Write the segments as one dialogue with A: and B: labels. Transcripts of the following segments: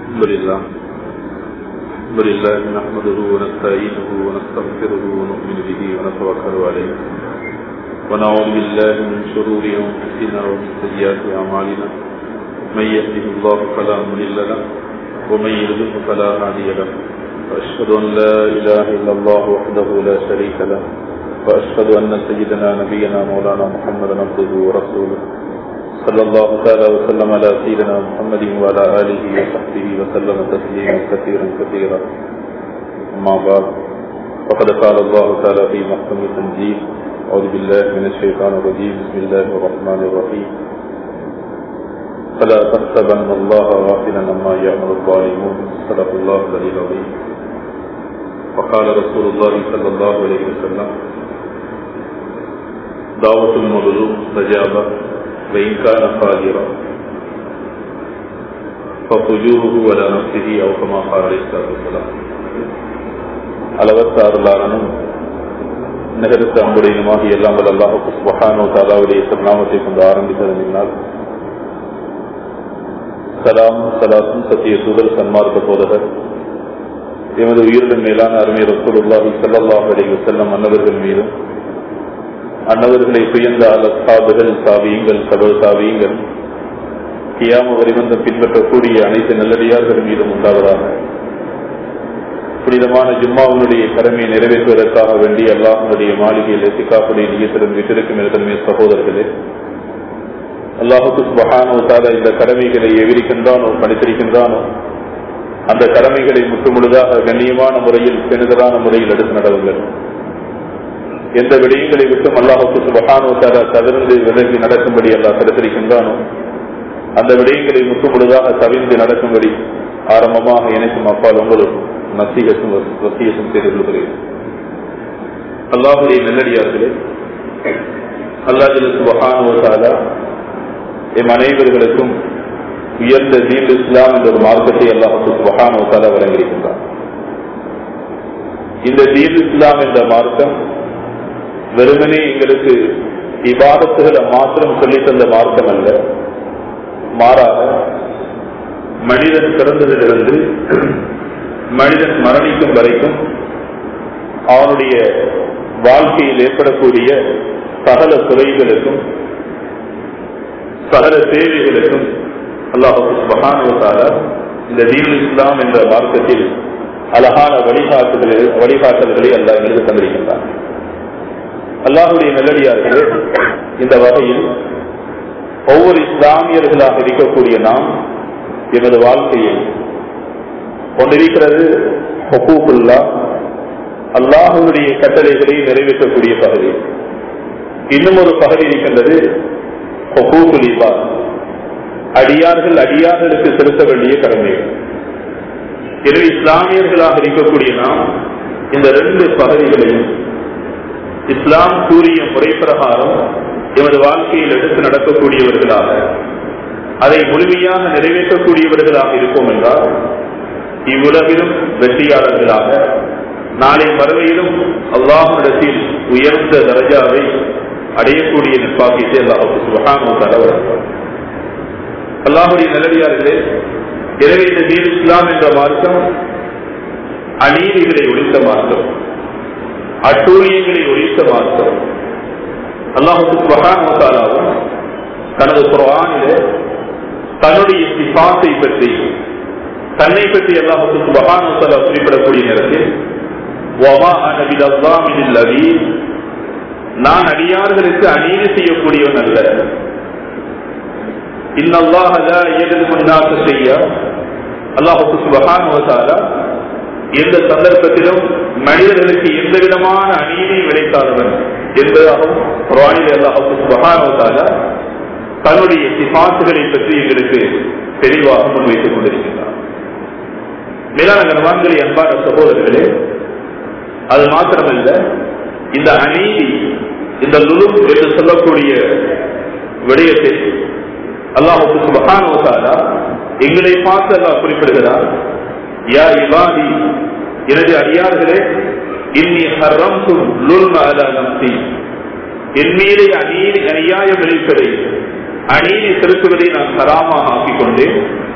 A: الحمد لله الحمد لله نحمده ونستعينه ونستغفره ونؤمن به ونتوكل عليه ونعوذ بالله من شرور انفسنا ومن سيئات اعمالنا من يهده الله فلا مضل له ومن يضلل فلا هادي له واشهد ان لا اله الا الله وحده لا شريك له واشهد ان سيدنا نبينا مولانا محمدا عبده ورسوله صلى الله تعالى وسلم على سيدنا محمد وعلى آله وصحبه وسلم تسليما كثيرا كثيرا أما بعد فقد قال الله تعالى في محكم التنزيل أعوذ بالله من الشيطان الرجيم بسم الله الرحمن الرحيم فلا تحسبن الله غافلا عما يعمل الظالمون صدق الله العلي العظيم وقال رسول الله صلى الله عليه وسلم دعوة المظلوم استجابة وإن كان فاجرا ففجوره على نفسه أو كما قال عليه الصلاة والسلام அளவற்ற அருளாளனும் நிகழ்த்த அம்புடையுமாக எல்லாம் வல்ல அல்லாஹுக்கு சுபஹானோ தாலாவுடைய திருநாமத்தை கொண்டு ஆரம்பித்ததனால் சலாம் சலாத்தும் சத்திய சூதர் சன்மார்க்க போதகர் எமது உயிரின் மேலான அருமை ரசூலுல்லாஹி ஸல்லல்லாஹு அலைஹி வஸல்லம் அன்னவர்கள் மீதும் அன்னவர்களை புயர்ந்த அலசாபுகள் சாவியங்கள் கடல் சாவியங்கள் கியாம வரிவந்த பின்பற்றக்கூடிய அனைத்து நல்லடியார்கள் மீதும் உண்டாவதாக புனிதமான ஜும்மாவுடைய கடமையை நிறைவேற்றுவதற்காக வேண்டி அல்லாஹனுடைய மாளிகையில் எசிகாப்புடைய நீயத்துடன் விட்டிருக்கும் இடமே சகோதரர்களே அல்லாஹுக்கு சுபஹானோ தால இந்த கடமைகளை எவிரிக்கின்றானோ படித்திருக்கின்றானோ அந்த கடமைகளை முற்றுமுழுதாக கண்ணியமான முறையில் பெரிதலான முறையில் எடுத்து நடவுங்கள் எந்த விடயங்களை விட்டும் அல்லாஹுக்கு சுபகானோ தாரா தவிர்ந்து விலகி நடக்கும்படி அல்லாஹ் தடுத்திருக்கின்றானோ அந்த விடயங்களை முற்றுமுழுதாக தவிர்ந்து நடக்கும்படி ஆரம்பமாக இணைக்கும் அப்பால் உங்களும் நசீகத்தும் வசியத்தும் செய்து கொள்கிறேன் அல்லாஹுடைய நெல்லடியார்களே அல்லாஹில் சுபகானோ தாரா எம் அனைவர்களுக்கும் உயர்ந்த தீன் இஸ்லாம் என்ற ஒரு மார்க்கத்தை அல்லாஹுக்கு சுபகானோ தாரா வழங்கியிருக்கின்றார் இந்த தீன் இஸ்லாம் என்ற மார்க்கம் வெறுமனே எங்களுக்கு விவாதத்துகளை மாத்திரம் சொல்லி தந்த மார்க்கம் அல்ல மாறாக மனிதன் பிறந்ததிலிருந்து மனிதன் மரணிக்கும் வரைக்கும் அவனுடைய வாழ்க்கையில் ஏற்படக்கூடிய சகல துறைகளுக்கும் சகல தேவைகளுக்கும் அல்லாஹு மகானுவத்தால இந்த தீன் இஸ்லாம் என்ற மார்க்கத்தில் அழகான வழிகாட்டுதல்களை வழிகாட்டல்களை அல்ல எங்களுக்கு தந்திருக்கின்றான் அல்லாஹுடைய நல்லடியார்களே இந்த வகையில் ஒவ்வொரு இஸ்லாமியர்களாக இருக்கக்கூடிய நாம் எமது வாழ்க்கையில் கொண்டிருக்கிறது ஹொக்கூக்குல்லா அல்லாஹுடைய கட்டளைகளை நிறைவேற்றக்கூடிய பகுதி இன்னும் ஒரு பகுதி இருக்கின்றது ஹொக்கூக்குலிபா அடியார்கள் அடியார்களுக்கு செலுத்த வேண்டிய கடமைகள் எனவே இஸ்லாமியர்களாக இருக்கக்கூடிய நாம் இந்த ரெண்டு பகுதிகளையும் இஸ்லாம் கூறிய முறை பிரகாரம் எமது வாழ்க்கையில் எடுத்து நடக்கக்கூடியவர்களாக அதை முழுமையாக நிறைவேற்றக்கூடியவர்களாக இருப்போம் என்றால் இவ்வுலகிலும் வெற்றியாளர்களாக நாளை மறுமையிலும் அல்லாஹிடத்தில் உயர்ந்த தரஜாவை அடையக்கூடிய நிர்வாகியத்தை அல்லாஹுக்கு சுபகான அல்லாஹுடைய நல்லடியார்களே எனவே இந்த தீன் இஸ்லாம் என்ற மார்க்கம் அநீதிகளை ஒழித்த மார்க்கம் அட்டூழியங்களை ஒழித்த மார்க்கம் அல்லாஹுக்கு மகான் தனது குரானில தன்னுடைய சிபாத்தை பற்றி தன்னை பற்றி அல்லாஹுக்கு மகான் குறிப்பிடக்கூடிய நேரத்தில் நான் அடியார்களுக்கு அநீதி செய்யக்கூடியவன் அல்ல இன்னல்லாஹ செய்ய அல்லாஹுக்கு சுபகான் எந்த சந்தர்ப்பத்திலும் மனிதர்களுக்கு எந்த விதமான அநீதியும் விளைத்தாதவன் என்பதாகவும் குரானில் அல்லாஹு சுபகானோதாக தன்னுடைய சிபாசுகளை பற்றி எங்களுக்கு தெளிவாக முன்வைத்துக் கொண்டிருக்கின்றார் மேலான கனவான்களே அன்பான சகோதரர்களே அது மாத்திரமல்ல இந்த அநீதி இந்த லுலு என்று சொல்லக்கூடிய விடயத்தை அல்லாஹுக்கு சுபகானோசாரா எங்களை பார்த்து அல்லாஹ் குறிப்பிடுகிறார் யா இவாதி எனது அடியார்களே இன்னி ஹரம் லுல்ம அலா நம்சி என் மீது அநீதி அநியாயம் இழைப்பதை அநீதி செலுத்துவதை நான் ஹராமாக ஆக்கிக் கொண்டேன்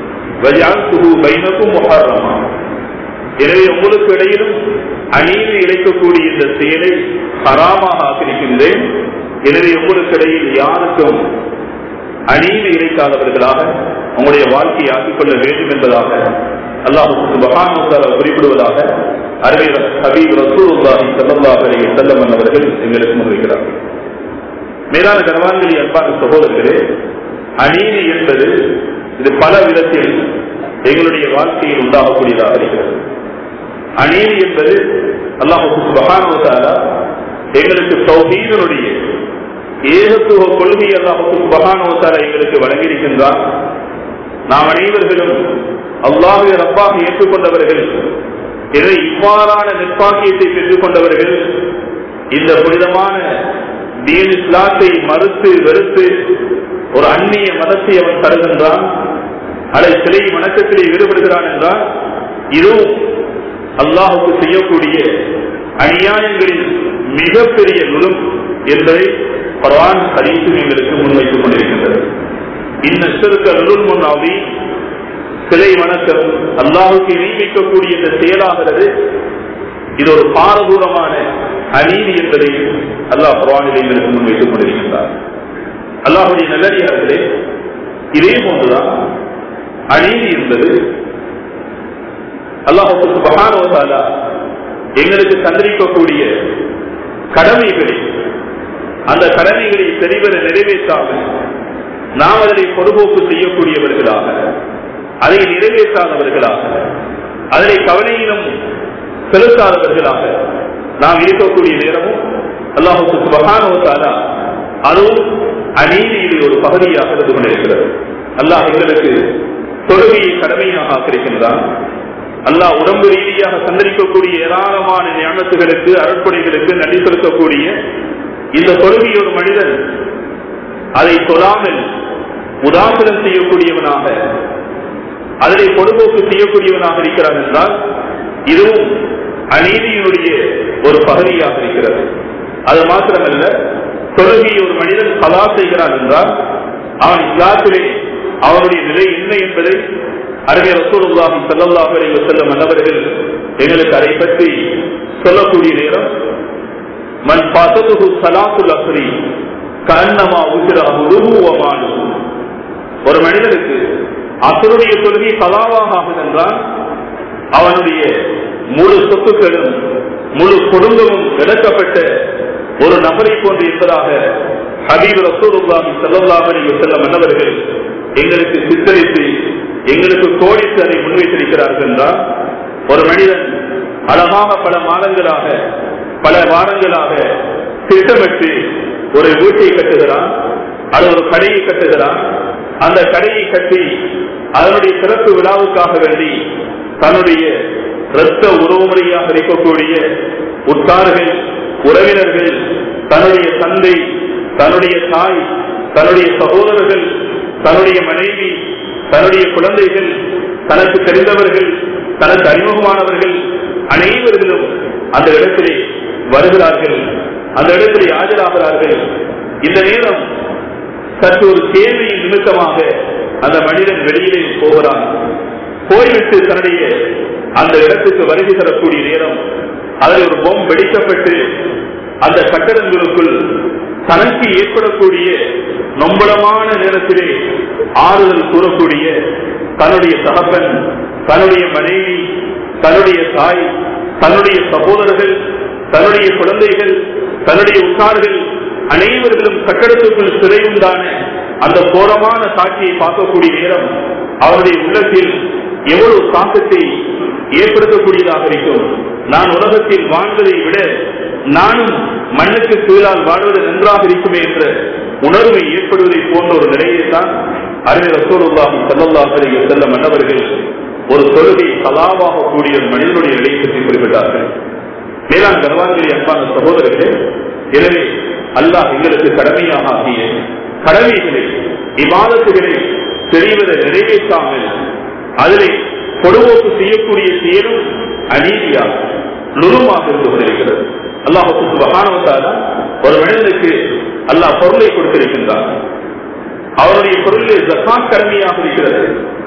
A: வஜால்துஹு பைனக்கும் முஹர்ரமா எனவே உங்களுக்கு இடையிலும் அநீதி இழைக்கக்கூடிய இந்த செயலை ஹராமாக ஆக்கியிருக்கின்றேன் எனவே உங்களுக்கு இடையில் யாருக்கும் அநீதி இழைக்காதவர்களாக உங்களுடைய வாழ்க்கையை ஆக்கிக் கொள்ள வேண்டும் என்பதாக அல்லாஹு மகானுத்தால குறிப்பிடுவதாக அறிவியல் ஹபீப் ரசூலுல்லாஹி ஸல்லல்லாஹு அலைஹி வஸல்லம் அவர்கள் எங்களுக்கு முன்வைக்கிறார்கள் மேலான கனவான்களி அன்பான சகோதரர்களே அநீதி என்பது இது பல விதத்தில் எங்களுடைய வாழ்க்கையில் உண்டாகக்கூடியதாக இருக்கிறது அநீதி என்பது அல்லாஹு சுபகானுவத்தால எங்களுக்கு சௌஹீதனுடைய ஏகத்துவ கொள்கை அல்லாஹு சுபகானுவத்தால எங்களுக்கு வழங்கியிருக்கின்றார் நாம் அனைவர்களும் அல்லாஹுவை ரப்பாக ஏற்றுக்கொண்டவர்கள் இதை இவ்வாறான நிர்பாக்கியத்தை பெற்றுக் கொண்டவர்கள் இந்த புனிதமான தீன் இஸ்லாத்தை மறுத்து வெறுத்து ஒரு அந்நிய மதத்தை அவன் தருகின்றான் அல்லது சிலை வணக்கத்திலே ஈடுபடுகிறான் என்றால் இதுவும் அல்லாஹுக்கு செய்யக்கூடிய அநியாயங்களில் மிகப்பெரிய நுழும் என்பதை பரவான் ஹரீசும் எங்களுக்கு முன்வைத்துக் கொண்டிருக்கின்றது இந்த சிறுக்க நுழுல் முன்னாவி சிலை வணக்கம் அல்லாஹுக்கு நியமிக்கக்கூடிய இந்த செயலாகிறது இது ஒரு பாரதூரமான அநீதி என்பதை அல்லாஹ் பரவானிலை எங்களுக்கு முன்வைத்துக் கொண்டிருக்கின்றார் அல்லாஹுடைய நல்லடியார்களே இதே போன்றுதான் அநீதி என்பது அல்லாஹுக்கு பகானோசாலா எங்களுக்கு தந்திரிக்கக்கூடிய கடமைகளை அந்த கடமைகளை சரிவர நிறைவேற்றாமல் நாம் அதனை பொதுபோக்கு செய்யக்கூடியவர்களாக அதை நிறைவேற்றாதவர்களாக அதனை கவனையிலும் செலுத்தாதவர்களாக நாம் இருக்கக்கூடிய நேரமும் அல்லாஹுக்கு சுபகானோசாலா அதுவும் அநீதியிலே ஒரு பகுதியாக இருந்து கொண்டிருக்கிறது அல்லாஹ் எங்களுக்கு தொழுகையை கடமையாக ஆக்கிருக்கின்றான் அல்லாஹ் உடம்பு ரீதியாக சந்தரிக்கக்கூடிய ஏராளமான ஞானத்துகளுக்கு அருட்படைகளுக்கு நன்றி செலுத்தக்கூடிய இந்த தொழுகை ஒரு மனிதன் அதை தொழாமல் உதாசனம் செய்யக்கூடியவனாக அதனை பொதுபோக்கு செய்யக்கூடியவனாக இருக்கிறான் என்றால் இதுவும் அநீதியினுடைய ஒரு பகுதியாக இருக்கிறது அது மாத்திரமல்ல தொழுகை ஒரு மனிதன் கலா செய்கிறான் என்றால் அவன் இஸ்லாத்திலே அவனுடைய நிலை என்ன என்பதை அறிஞர் ரசூலுல்லாஹி ஸல்லல்லாஹு அலைஹி வஸல்லம் மன்னவர்கள் எங்களுக்கு அதை பற்றி சொல்லக்கூடிய நேரம் மன் பாசத்துஹு ஸலாத்துல் அஸ்ரி கன்னமா உஜ்ரா உருவமானு ஒரு மனிதனுக்கு அசருடைய தொழுகை கலாவாக ஆகும் என்றால் அவனுடைய முழு சொத்துக்களும் முழு குடும்பமும் இழக்கப்பட்ட ஒரு நபரை போன்று இருப்பதாக ஹபீப் ரசூலுல்லாஹி ஸல்லல்லாஹு அலைஹி வஸல்லம் மன்னவர்கள் எங்களுக்கு சித்தரித்து எங்களுக்கு கோடித்து அதை முன்வைத்திருக்கிறார்கள் என்றால் ஒரு மனிதன் அழகாக பல மாதங்களாக பல வாரங்களாக திட்டமிட்டு ஒரு வீட்டை கட்டுகிறான் அது ஒரு கடையை கட்டுகிறான் அந்த கடையை கட்டி அதனுடைய சிறப்பு விழாவுக்காக வேண்டி தன்னுடைய இரத்த உறவுமுறையாக இருக்கக்கூடிய உற்றார்கள் உறவினர்கள் தன்னுடைய தந்தை தன்னுடைய தாய் தன்னுடைய சகோதரர்கள் தன்னுடைய மனைவி தன்னுடைய குழந்தைகள் தனக்கு தெரிந்தவர்கள் தனக்கு அறிமுகமானவர்கள் அனைவர்களும் அந்த இடத்திலே வருகிறார்கள் அந்த இடத்திலே ஆஜராகிறார்கள் இந்த நேரம் சற்று ஒரு தேவையின் நிமித்தமாக அந்த மனிதன் வெளியிலே போகிறான் போய்விட்டு தன்னுடைய அந்த இடத்துக்கு வருகை தரக்கூடிய நேரம் அதில் ஒரு பொம் வெடிக்கப்பட்டு அந்த கட்டடங்களுக்குள் தனக்கு ஏற்படக்கூடிய நொம்பளமான நேரத்திலே ஆறுதல் கூறக்கூடிய தன்னுடைய தகப்பன் தன்னுடைய மனைவி தன்னுடைய தாய் தன்னுடைய சகோதரர்கள் தன்னுடைய குழந்தைகள் தன்னுடைய உற்றார்கள் அனைவர்களும் கட்டடத்துக்குள் சிறையுண்டான அந்த கோரமான காட்சியை பார்க்கக்கூடிய நேரம் அவருடைய உள்ளத்தில் எவ்வளவு தாக்கத்தை ஏற்படுத்தக்கூடியதாக இருக்கும் நான் உலகத்தில் வாழ்வதை விட நானும் மண்ணுக்கு கீழால் வாழ்வது நன்றாக இருக்குமே என்ற உணர்வை ஏற்படுவதை போன்ற ஒரு நிலையை தான் அறிஞர் ரசோலுல்லாஹி ஸல்லல்லாஹு அலைஹி வஸல்லம் மன்னவர்கள் ஒரு தொழுகை கலாவாக கூடிய ஒரு மனிதனுடைய நிலையை பற்றி குறிப்பிட்டார்கள் மேலாண் கர்வான்களை அன்பான சகோதரர்களே எனவே அல்லாஹ் எங்களுக்கு கடமையாக ஆகிய கடமைகளை இவாதத்துகளை தெரிவதை நிறைவேற்றாமல் அதிலே பொதுவோக்கு செய்யக்கூடிய செயலும் அநீதியாக நுணுமாக இருந்து கொண்டிருக்கிறது அல்லாஹுக்கு சுபகானவத்தால ஒரு மனிதனுக்கு அல்லாஹ் பொருளை கொடுத்திருக்கின்றான் அவருடைய பொருளிலே ஜக்காத் கடமையாக இருக்கிறது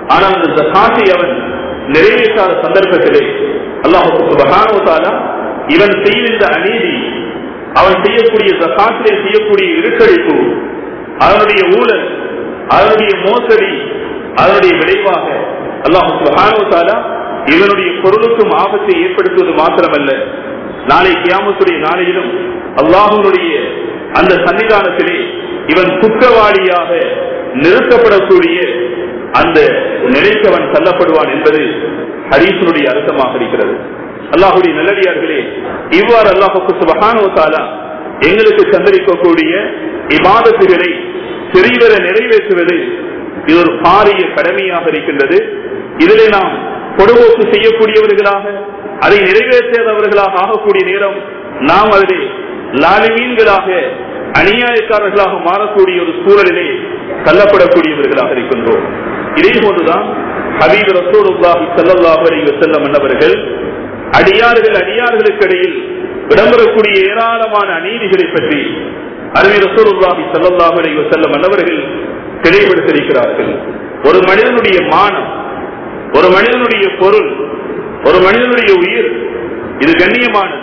A: ஆனால் அந்த ஜகாத்தை அவன் நிறைவேற்றாத சந்தர்ப்பத்திலே அல்லாஹு சுபகானோதாலா இவன் செய்கின்ற அநீதி அவன் செய்யக்கூடிய ஜகாத்திலே செய்யக்கூடிய இருக்கழிப்பு அதனுடைய ஊழல் அதனுடைய மோசடி அதனுடைய விளைவாக அல்லாஹு சுபகானோதாலா இவனுடைய பொருளுக்கும் ஆபத்தை ஏற்படுத்துவது மாத்திரமல்ல நாளை கியாமத்துடைய நாளையிலும் அல்லாஹுடைய அந்த சன்னிதானத்திலே இவன் குற்றவாளியாக நிறுத்தப்படக்கூடிய அந்த நிலைக்கு அவன் தள்ளப்படுவான் என்பது ஹரீசனுடைய அர்த்தமாக இருக்கிறது அல்லாஹுடைய நல்லடியார்களே இவ்வாறு அல்லாஹுக்கு சுபகானோத்தாலா எங்களுக்கு சந்தரிக்கக்கூடிய இபாதத்துகளை சிறிவர நிறைவேற்றுவது இது ஒரு பாரிய கடமையாக இருக்கின்றது இதிலே நாம் பொடுபோக்கு செய்யக்கூடியவர்களாக அதை நிறைவேற்றாதவர்களாக ஆகக்கூடிய நேரம் நாம் அதிலே லாலிமீன்களாக அநியாயக்காரர்களாக மாறக்கூடிய ஒரு சூழலிலே தள்ளப்படக்கூடியவர்களாக இருக்கின்றோம் இதே போன்றுதான் ஹபீப் ரசூலுல்லாஹி ஸல்லல்லாஹு அலைஹி வஸல்லம் என்பவர்கள் அடியார்கள் அடியார்களுக்கு இடையில் இடம்பெறக்கூடிய ஏராளமான அநீதிகளை பற்றி அருமை ரசூலுல்லாஹி ஸல்லல்லாஹு அலைஹி வஸல்லம் என்பவர்கள் தெளிவுபடுத்தியிருக்கிறார்கள் ஒரு மனிதனுடைய மானம் ஒரு மனிதனுடைய பொருள் ஒரு மனிதனுடைய உயிர் இது கண்ணியமானது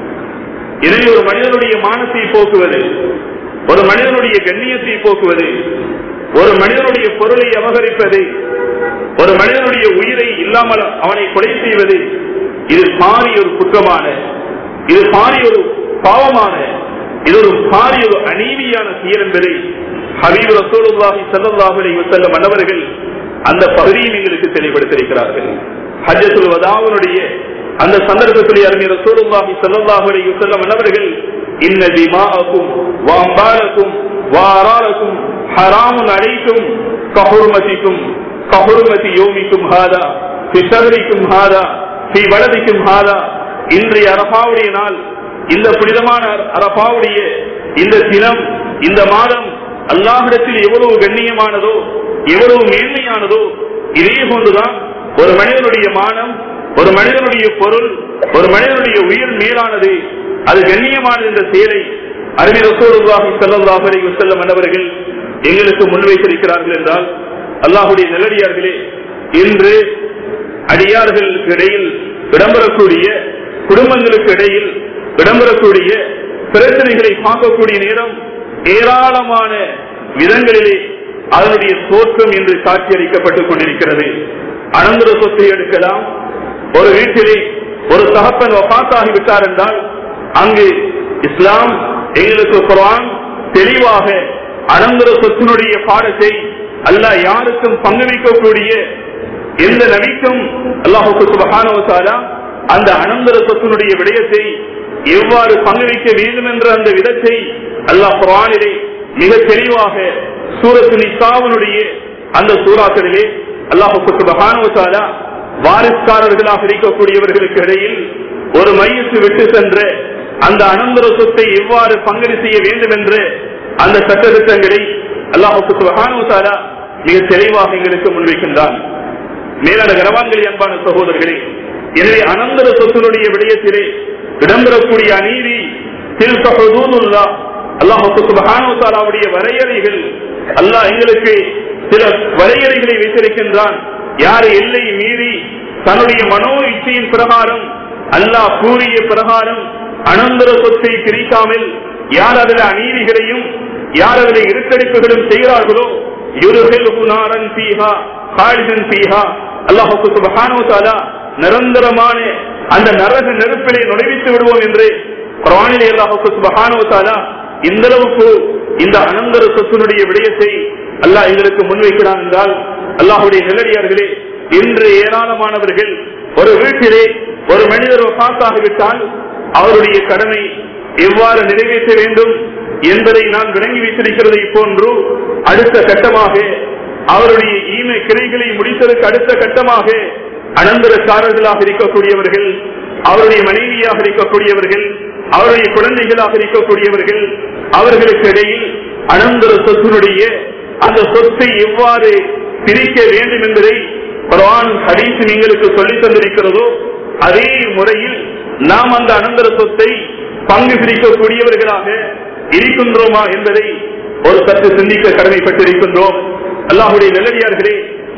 A: எனவே ஒரு மனிதனுடைய மானத்தை போக்குவது ஒரு மனிதனுடைய கண்ணியத்தை போக்குவது ஒரு மனிதனுடைய பொருளை அபகரிப்பது ஒரு மனிதனுடைய உயிரை இல்லாமல் அவனை கொலை செய்வது இது பாரி ஒரு குற்றமான இது பாரி ஒரு பாவமான இது ஒரு பாரி ஒரு அநீதியான செயல் என்பதை ஹபீப் ரசூலுல்லாஹி ஸல்லல்லாஹு அலைஹி வஸல்லம் மன்னவர்கள் அந்த பகுதியும் எங்களுக்கு தெளிவுபடுத்தியிருக்கிறார்கள் ஹஜ்ஜத்துல் வதாவுடைய அந்த சந்தர்ப்பத்தில் அருமை ரசூலுல்லாஹி ஸல்லல்லாஹு அலைஹி வஸல்லம் மன்னவர்கள் இன்ன திமாஅக்கும் வ அம்பாலக்கும் வ ஆராலக்கும் ஹராமுன் அலைக்கும் கஹுர்மதிக்கும் கஹுர்மதி யோமிக்கும் ஹாதா ஃபி ஷஹரிக்கும் ஹாதா ஃபி வலதிக்கும் ஹாதா இன்றைய அரபாவுடைய நாள் இந்த புனிதமான அரபாவுடைய இந்த தினம் இந்த மாதம் அல்லாஹிடத்தில் எவ்வளவு கண்ணியமானதோ எவ்வளவு மேன்மையானதோ இதே போன்றுதான் ஒரு மனிதனுடைய மானம் ஒரு மனிதனுடைய பொருள் ஒரு மனிதனுடைய உயிர் மேலானது அது கண்ணியமானது என்ற செயலை அருமை ரசூலுல்லாஹி ஸல்லல்லாஹு அலைஹி வஸல்லம் என்பவர்கள் எங்களுக்கு முன்வைத்திருக்கிறார்கள் என்றால் அல்லாஹ்வுடைய நல்லடியார்களே இன்று அடியார்களுக்கு இடையில் இடம்பெறக்கூடிய குடும்பங்களுக்கு இடையில் இடம்பெறக்கூடிய பிரச்சனைகளை பார்க்கக்கூடிய நேரம் ஏராளமான விதங்களிலே அதனுடைய தோற்றம் என்று காட்சியளிக்கப்பட்டுக் கொண்டிருக்கிறது அனந்தர சொத்தை எடுக்கலாம் ஒரு வீட்டிலே ஒரு தகப்பன் வபாத்தாகிவிட்டார் என்றால் அங்கு இஸ்லாம் எங்களுக்கு குரான் தெளிவாக அனந்தர சொத்தினுடைய பாடத்தை அல்லாஹ் யாருக்கும் பங்கு வைக்கக்கூடிய எந்த நபிக்கும் அல்லாஹுக்கு சுபகானவசாரா அந்த அனந்தர சொத்தினுடைய விடயத்தை எவ்வாறு பங்கு வைக்க வேண்டும் என்ற அந்த விதத்தை அல்லாஹ் குரானிலே மிக தெளிவாக சூரத்து நிசாவனுடைய அந்த சூறாக்களிலே அல்லாஹுக்கு சுபகானவசாரா வாரிஸ்காரர்களாக இருக்கக்கூடியவர்களுக்கு இடையில் ஒரு மையத்து விட்டு சென்ற அந்த அனந்தர சொத்தை எவ்வாறு பங்கடி செய்ய வேண்டும் என்று அந்த சட்டத்திட்டங்களை அல்லாஹுக்கு சுபகானுசாரா மிக தெளிவாக எங்களுக்கு முன்வைக்கின்றான் மேலான கரவான்களே அன்பான சகோதரர்களே எனவே அனந்தர சொத்தினுடைய விடயத்திலே இடம்பெறக்கூடிய அநீதி திருத்தூதுல்லா அல்லாஹுக்கு சுபகானுசாராவுடைய வரையறைகள் அல்லாஹ் எங்களுக்கு சில வரையறைகளை வைத்திருக்கின்றான் யார் எல்லை மீறி தன்னுடைய மனோ இச்சையின் பிரகாரம் அல்லாஹ் கூறிய பிரகாரம் அனந்தர சொத்தை பிரிக்காமல் யார் அதில் அநீதிகளையும் யார் அதில் இருக்கடிப்புகளும் செய்கிறார்களோ யுருகல் பீஹா ஹாலிதன் பீஹா அல்லாஹுக்கு சுபஹானோ தாலா நிரந்தரமான அந்த நரக நெருப்பிலே நுழைவித்து விடுவோம் என்று குரானிலே அல்லாஹுக்கு சுபஹானோ தாலா இந்த அளவுக்கு இந்த அனந்தர சொத்தினுடைய விடயத்தை அல்லாஹ் எங்களுக்கு முன்வைக்கிறான் என்றால் அல்லாஹுடைய நிலடியார்களே இன்று ஏராளமானவர்கள் ஒரு வீட்டிலே ஒரு மனிதர் காத்தாகிவிட்டால் அவருடைய கடமை எவ்வாறு நிறைவேற்ற வேண்டும் என்பதை நான் விளங்கி வைத்திருக்கிறதை போன்று அடுத்த கட்டமாக அவருடைய ஈமை கிளைகளை முடித்ததற்கு அடுத்த கட்டமாக அனந்தரக்காரர்களாக இருக்கக்கூடியவர்கள் அவருடைய மனைவியாக இருக்கக்கூடியவர்கள் அவருடைய குழந்தைகளாக இருக்கக்கூடியவர்கள் அவர்களுக்கு இடையில் அனந்தர சொத்தினுடைய அந்த சொத்தை எவ்வாறு பிரிக்க வேண்டும் என்பதை குரான் ஹதீஸ் எங்களுக்கு சொல்லித் தந்திருக்கிறதோ அதே முறையில் நாம் அந்த அனந்தர சொத்தை பங்கு பிரிக்கக்கூடியவர்களாக இருக்கின்றோமா என்பதை ஒரு சற்று சிந்திக்க கடமைப்பட்டிருக்கின்றோம் அல்லாஹுடைய நல்லடியார்களே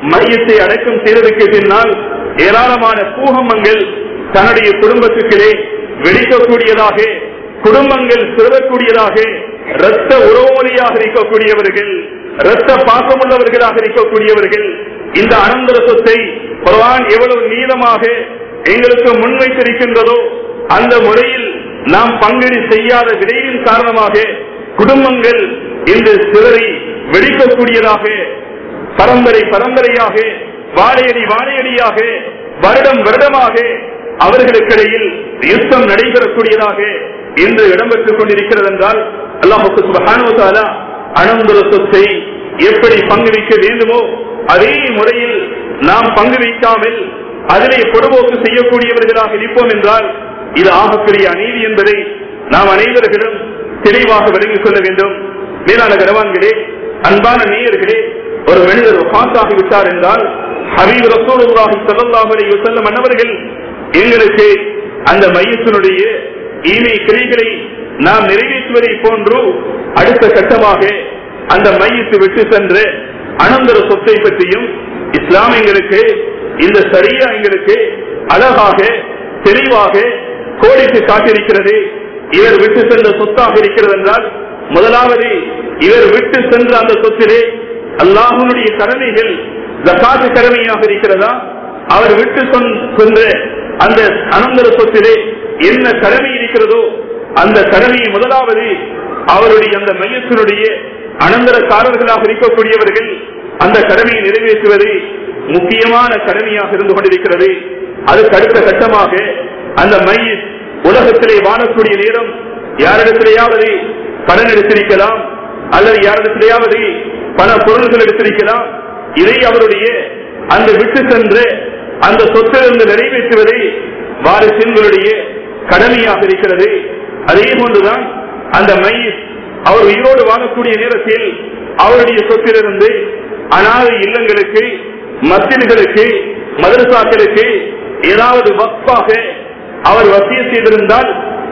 A: மையத்தை அடக்கம் செய்ததற்கு பின்னால் ஏராளமான பூகம்பங்கள் தன்னுடைய குடும்பத்துக்களே வெடிக்கக்கூடியதாக குடும்பங்கள் சிறக்கக்கூடியதாக இரத்த உறவுமொழியாக இருக்கக்கூடியவர்கள் இரத்த பாசமுள்ளவர்களாக இருக்கக்கூடியவர்கள் இந்த அனந்தர சொத்தை குர்ஆன் எவ்வளவு நீளமாக எங்களுக்கு முன்வைத்திருக்கின்றதோ அந்த முறையில் நாம் பங்கீடு செய்யாத விளைவின் காரணமாக குடும்பங்கள் இன்று சிதறி வெடிக்கக்கூடியதாக பரம்பரை பரம்பரையாக வாழையடி வாழையடியாக வருடம் வருடமாக அவர்களுக்கிடையில் யுத்தம் நடைபெறக்கூடியதாக இன்று இடம்பெற்றுக் கொண்டிருக்கிறது என்றால் அல்லாஹுக்கு சுபஹானுவதாலா அனந்தர சொத்தை எப்படி பங்கு வைக்க வேண்டுமோ அதே முறையில் நாம் பங்கு வைக்காமல் அதிலே பொடுபோக்கு செய்யக்கூடியவர்களாக இருப்போம் என்றால் இது ஆகப்பெரிய அநீதி என்பதை நாம் அனைவர்களும் தெளிவாக விளங்கிக் கொள்ள வேண்டும் மேலான கரவான்களே அன்பான நேயர்களே ஒரு மனிதர் பாசாகி விட்டார் என்றால் ஹபீப் ரசூலுல்லாஹி ஸல்லல்லாஹு அலைஹி வஸல்லம் அன்னவர்கள் எங்களுக்கு அந்த மையத்தினுடைய ஈமை கிளைகளை நாம் நிறைவேற்றுவதை போன்று அடுத்த கட்டமாக அந்த மையத்து விட்டு சென்ற அனந்தர சொத்தை பற்றியும் இஸ்லாம் எங்களுக்கு இந்த சரியா எங்களுக்கு அழகாக தெளிவாக கோடிட்டு காட்டியிருக்கிறது இவர் விட்டு சென்ற சொத்தாக இருக்கிறது என்றால் முதலாவது இவர் விட்டு சென்ற அந்த சொத்திலே அல்லாஹனுடைய கடமைகள் ஜகாத்து கடமையாக இருக்கிறதா அவர் விட்டு சென்ற அந்த அனந்தர சொத்திலே என்ன கடமை இருக்கிறதோ அந்த கடமையை முதலாவது அவருடைய அந்த மையத்தினுடைய அனந்தரக்காரர்களாக இருக்கக்கூடியவர்கள் அந்த கடமையை நிறைவேற்றுவது முக்கியமான கடமையாக இருந்து கொண்டிருக்கிறது அதுக்கு அடுத்த கட்டமாக அந்த மைய உலகத்திலே வாழக்கூடிய நேரம் யாரிடத்திலேயாவது கடன் எடுத்திருக்கலாம் அல்லது யாரிடத்திலேயாவது பல பொருள்கள் எடுத்திருக்கலாம் இதை அவருடைய அந்த விட்டு சென்று அந்த சொத்திலிருந்து நிறைவேற்றுவதை வாரிசின்களுடைய கடமையாக இருக்கிறது அதே போன்றுதான் அந்த மையத் அவர் உயிரோடு வாழக்கூடிய நேரத்தில் அவருடைய சொத்திலிருந்து அனாதை இல்லங்களுக்கு மத்தியர்களுக்கு மதரசாக்களுக்கு ஏதாவது வக்பாக அவர் வசிய செய்திருந்தால்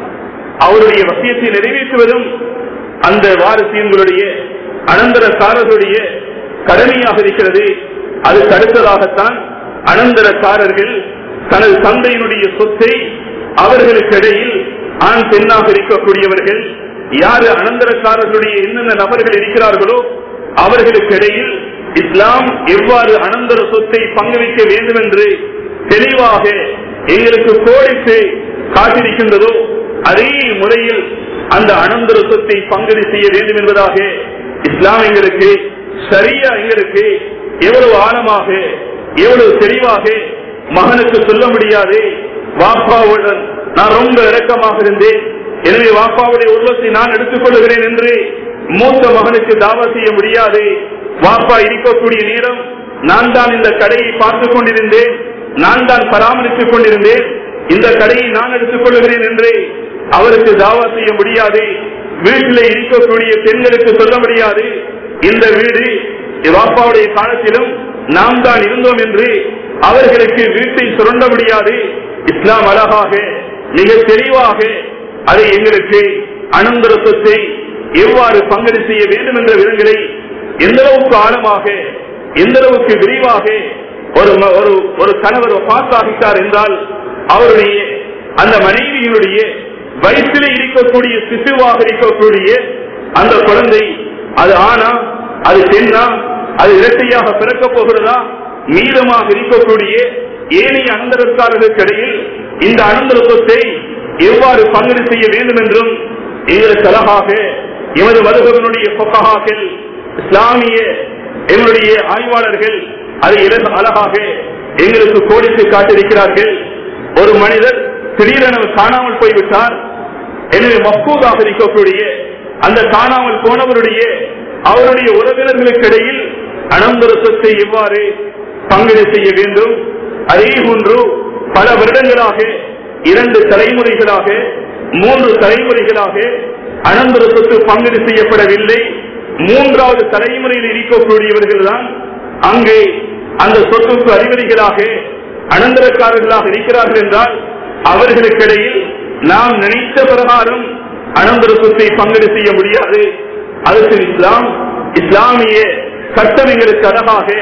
A: அவருடைய வசியத்தை நிறைவேற்றுவதும் அந்த வாரிசியங்களுடைய அனந்தரக்காரர்களுடைய கடமையாக இருக்கிறது அதுக்கு அடுத்ததாகத்தான் அனந்தரக்காரர்கள் தனது தந்தையினுடைய சொத்தை அவர்களுக்கு இடையில் ஆண் பெண்ணாக இருக்கக்கூடியவர்கள் யாரு அனந்தரக்காரர்களுடைய என்னென்ன நபர்கள் இருக்கிறார்களோ அவர்களுக்கு இடையில் இஸ்லாம் எவ்வாறு அனந்தர சொத்தை பங்கு வைக்க வேண்டும் என்று தெளிவாக எங்களுக்கு கோடிட்டு காட்டிருக்கின்றதோ அதே முறையில் அந்த அனந்தர சொத்தை பங்கீடு செய்ய வேண்டும் என்பதாக இஸ்லாம் எங்களுக்கு சரியா எங்களுக்கு எவ்வளவு ஆழமாக எவ்வளவு தெளிவாக மகனுக்கு சொல்ல முடியாது வாப்பாவுடன் நான் ரொம்ப இறக்கமாக இருந்தேன் எனவே வாப்பாவுடைய உருவத்தை நான் எடுத்துக் கொள்கிறேன் என்று மூத்த மகனுக்கு தாவா செய்ய முடியாது வாப்பா இருக்கக்கூடிய நேரம் நான் தான் இந்த கடையை பார்த்துக் கொண்டிருந்தேன் நான் தான் பராமரித்துக் கொண்டிருந்தேன் இந்த கடையை நான் எடுத்துக் கொள்கிறேன் என்று அவருக்கு தாவா செய்ய முடியாது வீட்டில் இருக்கக்கூடிய பெண்களுக்கு சொல்ல முடியாது இந்த வீடு வாப்பாவுடைய காலத்திலும் நாம் தான் இருந்தோம் என்று அவர்களுக்கு வீட்டை சுரண்ட முடியாது இஸ்லாம் அழகாக மிக தெளிவாக அதை எங்களுக்கு அனந்தர சொத்தை எவ்வாறு பங்கெடு செய்ய வேண்டும் என்ற விதங்களை எந்த அளவுக்கு ஆழமாக எந்த அளவுக்கு விரிவாக ஒரு ம- ஒரு ஒரு கணவர் பாசாகிட்டார் என்றால் அவருடைய அந்த மனைவியினுடைய வயிற்றிலே இருக்கக்கூடிய சிசுவாக இருக்கக்கூடிய அந்த குழந்தை அது ஆனா அது பெண்ணா அது இரட்டையாக பிறக்க போகிறதா மீதமாக இருக்கக்கூடிய ஏனைய அனந்தரக்காரர்களுக்கு இடையில் இந்த அனந்தர சொத்தை எவ்வாறு பங்கீடு செய்ய வேண்டும் என்றும் எங்களுக்கு அழகாக எமது மதுபவனுடைய பொக்ககாக்கள் இஸ்லாமிய எங்களுடைய ஆய்வாளர்கள் அதை இலகு அழகாக எங்களுக்கு கோடித்து காட்டியிருக்கிறார்கள் ஒரு மனிதர் திடீரென காணாமல் போய்விட்டார் எனவே மக்கூதாக இருக்கக்கூடிய அந்த காணாமல் போனவருடைய அவருடைய உறவினர்களுக்கு இடையில் அனந்தர சொத்தை எவ்வாறு பங்கீடு செய்ய வேண்டும் அதே போன்று பல வருடங்களாக இரண்டு தலைமுறைகளாக மூன்று தலைமுறைகளாக அனந்தர சொத்து பங்கீடு செய்யப்படவில்லை மூன்றாவது தலைமுறையில் இருக்கக்கூடியவர்கள் தான் அங்கே அந்த சொத்துக்கு அதிபதிகளாக அனந்தரக்காரர்களாக இருக்கிறார்கள் என்றால் அவர்களுக்கிடையில் நாம் நினைத்த பிரகாரம் அனந்தர சொத்தை பங்கீடு செய்ய முடியாது அதுக்கு இஸ்லாம் இஸ்லாமிய சட்டம் எங்களுக்கு அழகாக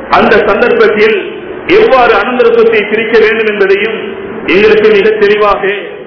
A: அந்த சந்தர்ப்பத்தில் எவ்வாறு அனந்தர சொத்தை பிரிக்க வேண்டும் என்பதையும் எங்களுக்கு மிக தெளிவாக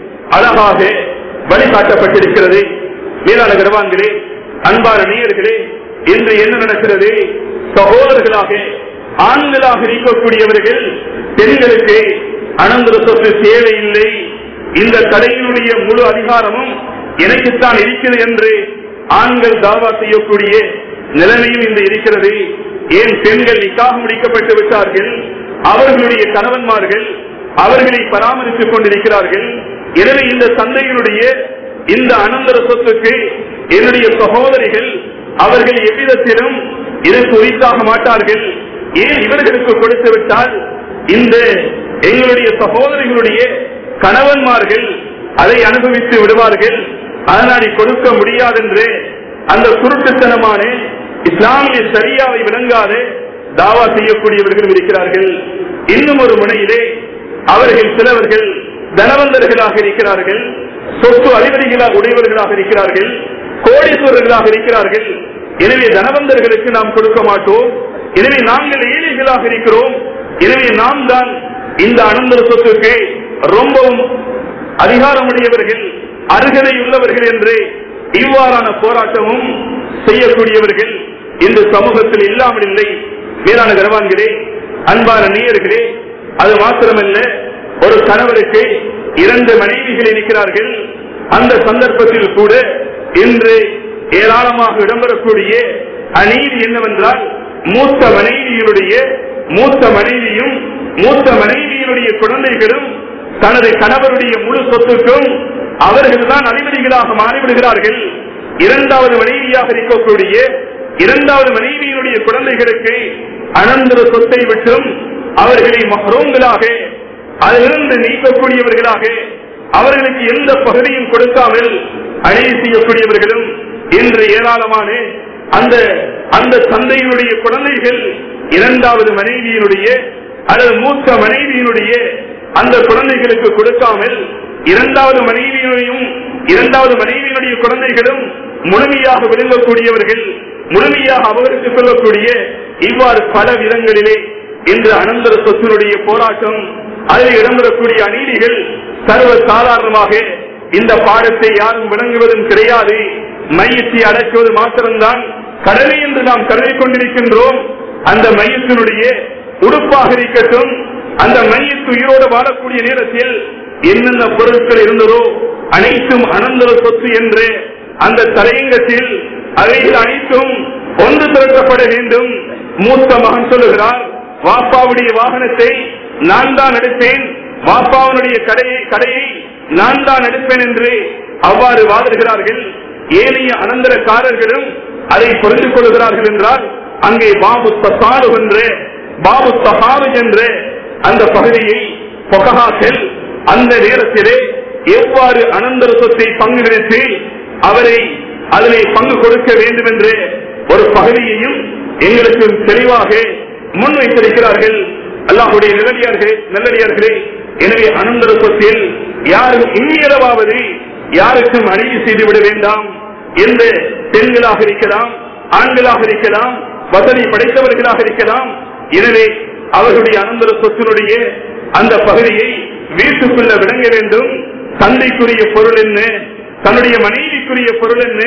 A: அழகாக வழிகாட்டப்பட்டிருக்கிறது மேலான கர்வான்களே அன்பான நேயர்களே இன்று என்ன நடக்கிறது சகோதரர்களாக ஆண்களாக இருக்கக்கூடியவர்கள் பெண்களுக்கு அனந்தர சொத்து தேவையில்லை இந்த கடையினுடைய முழு அதிகாரமும் எனக்குத்தான் இருக்கிறது என்று ஆண்கள் தாவா செய்யக்கூடிய நிலைமையும் இன்று இருக்கிறது ஏன் பெண்கள் நிக்காக முடிக்கப்பட்டு விட்டார்கள் அவர்களுடைய கணவன்மார்கள் அவர்களை பராமரித்துக் கொண்டிருக்கிறார்கள் எனவே இந்த சந்தையினுடைய இந்த அனந்தர சொத்துக்கு என்னுடைய சகோதரிகள் அவர்கள் எவ்விதத்திலும் இதற்கு உரித்தாக மாட்டார்கள் ஏன் இவர்களுக்கு கொடுத்து விட்டால் இந்த எங்களுடைய சகோதரிகளுடைய கணவன்மார்கள் அதை அனுபவித்து விடுவார்கள் அதனால் கொடுக்க முடியாதென்று அந்த குருட்டுத்தனமான இஸ்லாமிய சரியாவை விளங்காத தாவா செய்யக்கூடியவர்களும் இருக்கிறார்கள் இன்னும் ஒரு முனையிலே அவர்கள் சிலவர்கள் தனவந்தர்களாக இருக்கிறார்கள் சொத்து அதிபதிகளாக உடையவர்களாக இருக்கிறார்கள் கோடீஸ்வரர்களாக இருக்கிறார்கள் எனவே தனவந்தர்களுக்கு நாம் கொடுக்க மாட்டோம் எனவே நாங்கள் ஏழைகளாக இருக்கிறோம் எனவே நாம் தான் இந்த அனந்தர சொத்துக்கு ரொம்பவும் அதிகாரமுடையவர்கள் அருகதை உள்ளவர்கள் என்று இவ்வாறான போராட்டமும் செய்யக்கூடியவர்கள் இந்த சமூகத்தில் இல்லாமல் இல்லை மேலான கரவான்களே அன்பான நேயர்களே அது மாத்திரமல்ல ஒரு கணவருக்கு இரண்டு மனைவிகள் இருக்கிறார்கள் அந்த சந்தர்ப்பத்தில் கூட இன்று ஏராளமாக இடம்பெறக்கூடிய அநீதி என்னவென்றால் மூத்த மனைவியினுடைய மூத்த மனைவியும் மூத்த மனைவியினுடைய குழந்தைகளும் தனது கணவருடைய முழு சொத்துக்கும் அவர்கள் தான் அதிபதிகளாக மாறிவிடுகிறார்கள் இரண்டாவது மனைவியாக இருக்கக்கூடிய இரண்டாவது மனைவியினுடைய குழந்தைகளுக்கு அனந்தர சொத்தை விட்டும் அவர்களை மகரோங்களாக அதிலிருந்து நீக்கக்கூடியவர்களாக அவர்களுக்கு எந்த பகுதியும் கொடுக்காமல் அணைய செய்யக்கூடியவர்களும் இன்று ஏராளமான அந்த அந்த தந்தையினுடைய குழந்தைகள் இரண்டாவது மனைவியினுடைய அல்லது மூத்த மனைவியினுடைய அந்த குழந்தைகளுக்கு கொடுக்காமல் இரண்டாவது மனைவியையும் இரண்டாவது மனைவியினுடைய குழந்தைகளும் முழுமையாக விழுங்கக்கூடியவர்கள் முழுமையாக அவருக்கு சொல்லக்கூடிய இவ்வாறு பல விதங்களிலே இன்று அனந்தர சொத்தினுடைய போராட்டம் அதில் இடம்பெறக்கூடிய அநீதிகள் சர்வ சாதாரணமாக இந்த பாடத்தை யாரும் விளங்குவதும் கிடையாது மையத்தை அடக்குவது மாத்திரம்தான் கடமை என்று நாம் கருதி கொண்டிருக்கின்றோம் அந்த மையத்தினுடைய உடுப்பாக இருக்கட்டும் அந்த மையத்து உயிரோடு வாழக்கூடிய நேரத்தில் என்னென்ன பொருட்கள் இருந்ததோ அனைத்தும் அனந்தர சொத்து என்று அந்த தலையங்கத்தில் அவைகள் அனைத்தும் ஒன்று திரட்டப்பட வேண்டும் மூத்த மகன் சொல்லுகிறார் வாப்பாவுடைய வாகனத்தை நான் தான் எடுப்பேன் வாப்பாவுடைய கடையை கடையை நான் தான் எடுப்பேன் என்று அவ்வாறு வாதிடுகிறார்கள் ஏனைய அனந்தரக்காரர்களும் அதை புரிந்து கொள்கிறார்கள் என்றால் அங்கே பாபு தசாலு என்று பாபு தசாலு என்று அந்த பகுதியை பொகஹாக்கள் அந்த நேரத்திலே எவ்வாறு அனந்தர சொத்தை பங்கு கிடைத்து அவரை அதிலே பங்கு கொடுக்க வேண்டும் என்று ஒரு பகுதியையும் எங்களுக்கு தெளிவாக முன்வைத்திருக்கிறார்கள் அல்லாஹுடைய நிலடியார்களே நல்லடியார்களே எனவே அனந்தர சொத்தில் யாரும் இம்மியளவாவது யாருக்கும் அநீதி செய்துவிட வேண்டாம் எந்த பெண்களாக இருக்கலாம் ஆண்களாக இருக்கலாம் வசதி படைத்தவர்களாக இருக்கலாம் எனவே அவர்களுடைய அனந்தர சொத்தினுடைய அந்த பகுதியை வீட்டுக்குள்ள விளங்க வேண்டும் தந்தைக்குரிய பொருள் என்ன தன்னுடைய மனைவிக்குரிய பொருள் என்ன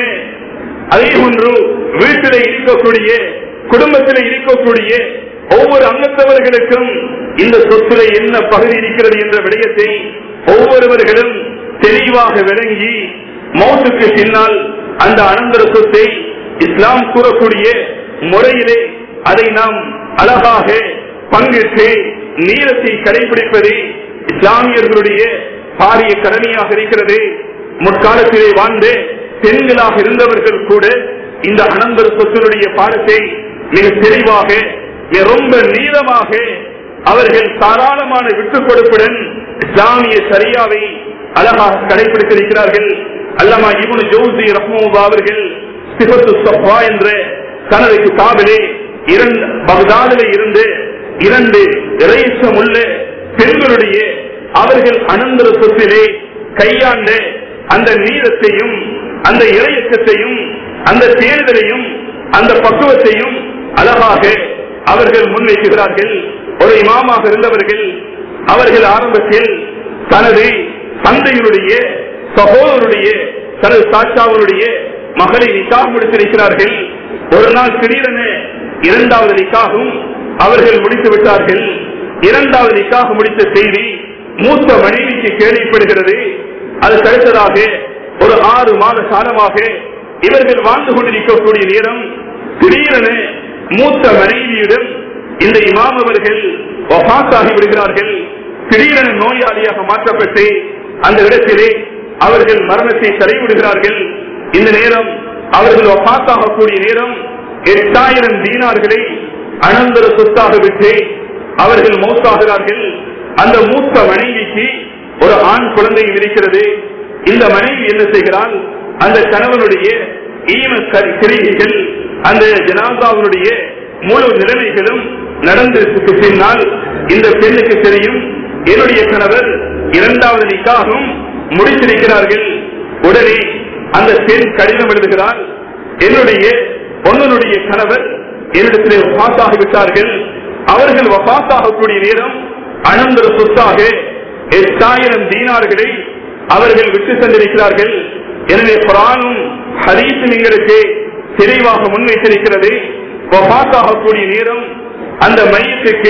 A: அதே போன்று வீட்டில் இருக்கக்கூடிய குடும்பத்தில் இருக்கக்கூடிய ஒவ்வொரு அங்கத்தவர்களுக்கும் இந்த சொத்துல என்ன பகுதி இருக்கிறது என்ற விடயத்தை ஒவ்வொருவர்களும் தெளிவாக விளங்கி மௌத்துக்கு பின்னால் அந்த அனந்தர சொத்தை இஸ்லாம் கூறக்கூடிய முறையிலே அதை நாம் அழகாக பங்கிட்டு நீளத்தை கடைபிடிப்பது இஸ்லாமியர்களுடைய பாரிய கடமையாக இருக்கிறது முற்காலத்திலே வாழ்ந்து பெண்களாக இருந்தவர்கள் கூட இந்த அனந்தர சொத்தினுடைய பாடத்தை மிக தெளிவாக மிக ரொம்ப நீளமாக அவர்கள் தாராளமான விட்டுக் கொடுப்புடன் இஸ்லாமிய சரியாவை அழகாக கடைபிடித்திருக்கிறார்கள் அல்லமா இவனு ஜோசி ரஹ்மூபா அவர்கள் சிபத்து சஃபா என்ற தனது கிதாபிலே இரண்டு பகதாதிலே இருந்து இரண்டு இறைச்சம் உள்ள பெண்களுடைய அவர்கள் அனந்தர சொத்திலே கையாண்ட அந்த நீளத்தையும் அந்த இறையக்கத்தையும் அந்த தேர்தலையும் அந்த பக்குவத்தையும் அழகாக
B: அவர்கள் முன்வைக்கிறார்கள் ஒரு இமாமாக இருந்தவர்கள் அவர்கள் ஆரம்பத்தில் தனது தந்தையினுடைய சகோதரருடைய தனது சாட்சாவனுடைய மகளை நிக்காக முடித்திருக்கிறார்கள் ஒரு நாள் திடீரென இரண்டாவது நிக்காகும் அவர்கள் முடித்து விட்டார்கள் இரண்டாவது நிக்காக முடித்த செய்தி மூத்த மனைவிக்கு கேள்விப்படுகிறது அதுக்கு அடுத்ததாக ஒரு ஆறு மாத காலமாக இவர்கள் வாழ்ந்து கொண்டிருக்கக்கூடிய நேரம் திடீரென மூத்த மனைவியிடம் இந்த இமாம் அவர்கள் வபாத்தாகி விடுகிறார்கள் திடீரென நோயாளியாக மாற்றப்பட்டு அந்த இடத்திலே அவர்கள் மரணத்தை தடைவிடுகிறார்கள் இந்த நேரம் அவர்கள் வபாத்தாகக்கூடிய நேரம் எட்டாயிரம் தீனார்களை அனந்தர சொத்தாக விட்டு அவர்கள் மௌத்தாகிறார்கள் அந்த மூத்த மனைவிக்கு ஒரு ஆண் குழந்தையும் இருக்கிறது இந்த மனைவி என்ன செய்கிறாள் அந்த கணவனுடைய ஈம கிரிகைகள் அந்த ஜனாதாவுடைய முழு நிலைமைகளும் நடந்ததுக்கு பின்னால் இந்த பெண்ணுக்கு தெரியும் என்னுடைய கணவர் இரண்டாவது நிக்காகவும் முடித்திருக்கிறார்கள் உடனே அந்த பெண் கடிதம் எழுதுகிறார் என்னுடைய பொன்னனுடைய கணவர் என்னிடத்திலே வபாத்தாகி விட்டார்கள் அவர்கள் வபாத்தாகக்கூடிய நேரம் அனந்தர சொத்தாக எட்டாயிரம் தீனார்களை அவர்கள் விட்டு சென்றிருக்கிறார்கள் எனவே குரானும் ஹரீசும் எங்களுக்கு தெளிவாக முன்வைத்திருக்கிறது வபாத்தாகக்கூடிய நேரம் அந்த மையத்துக்கு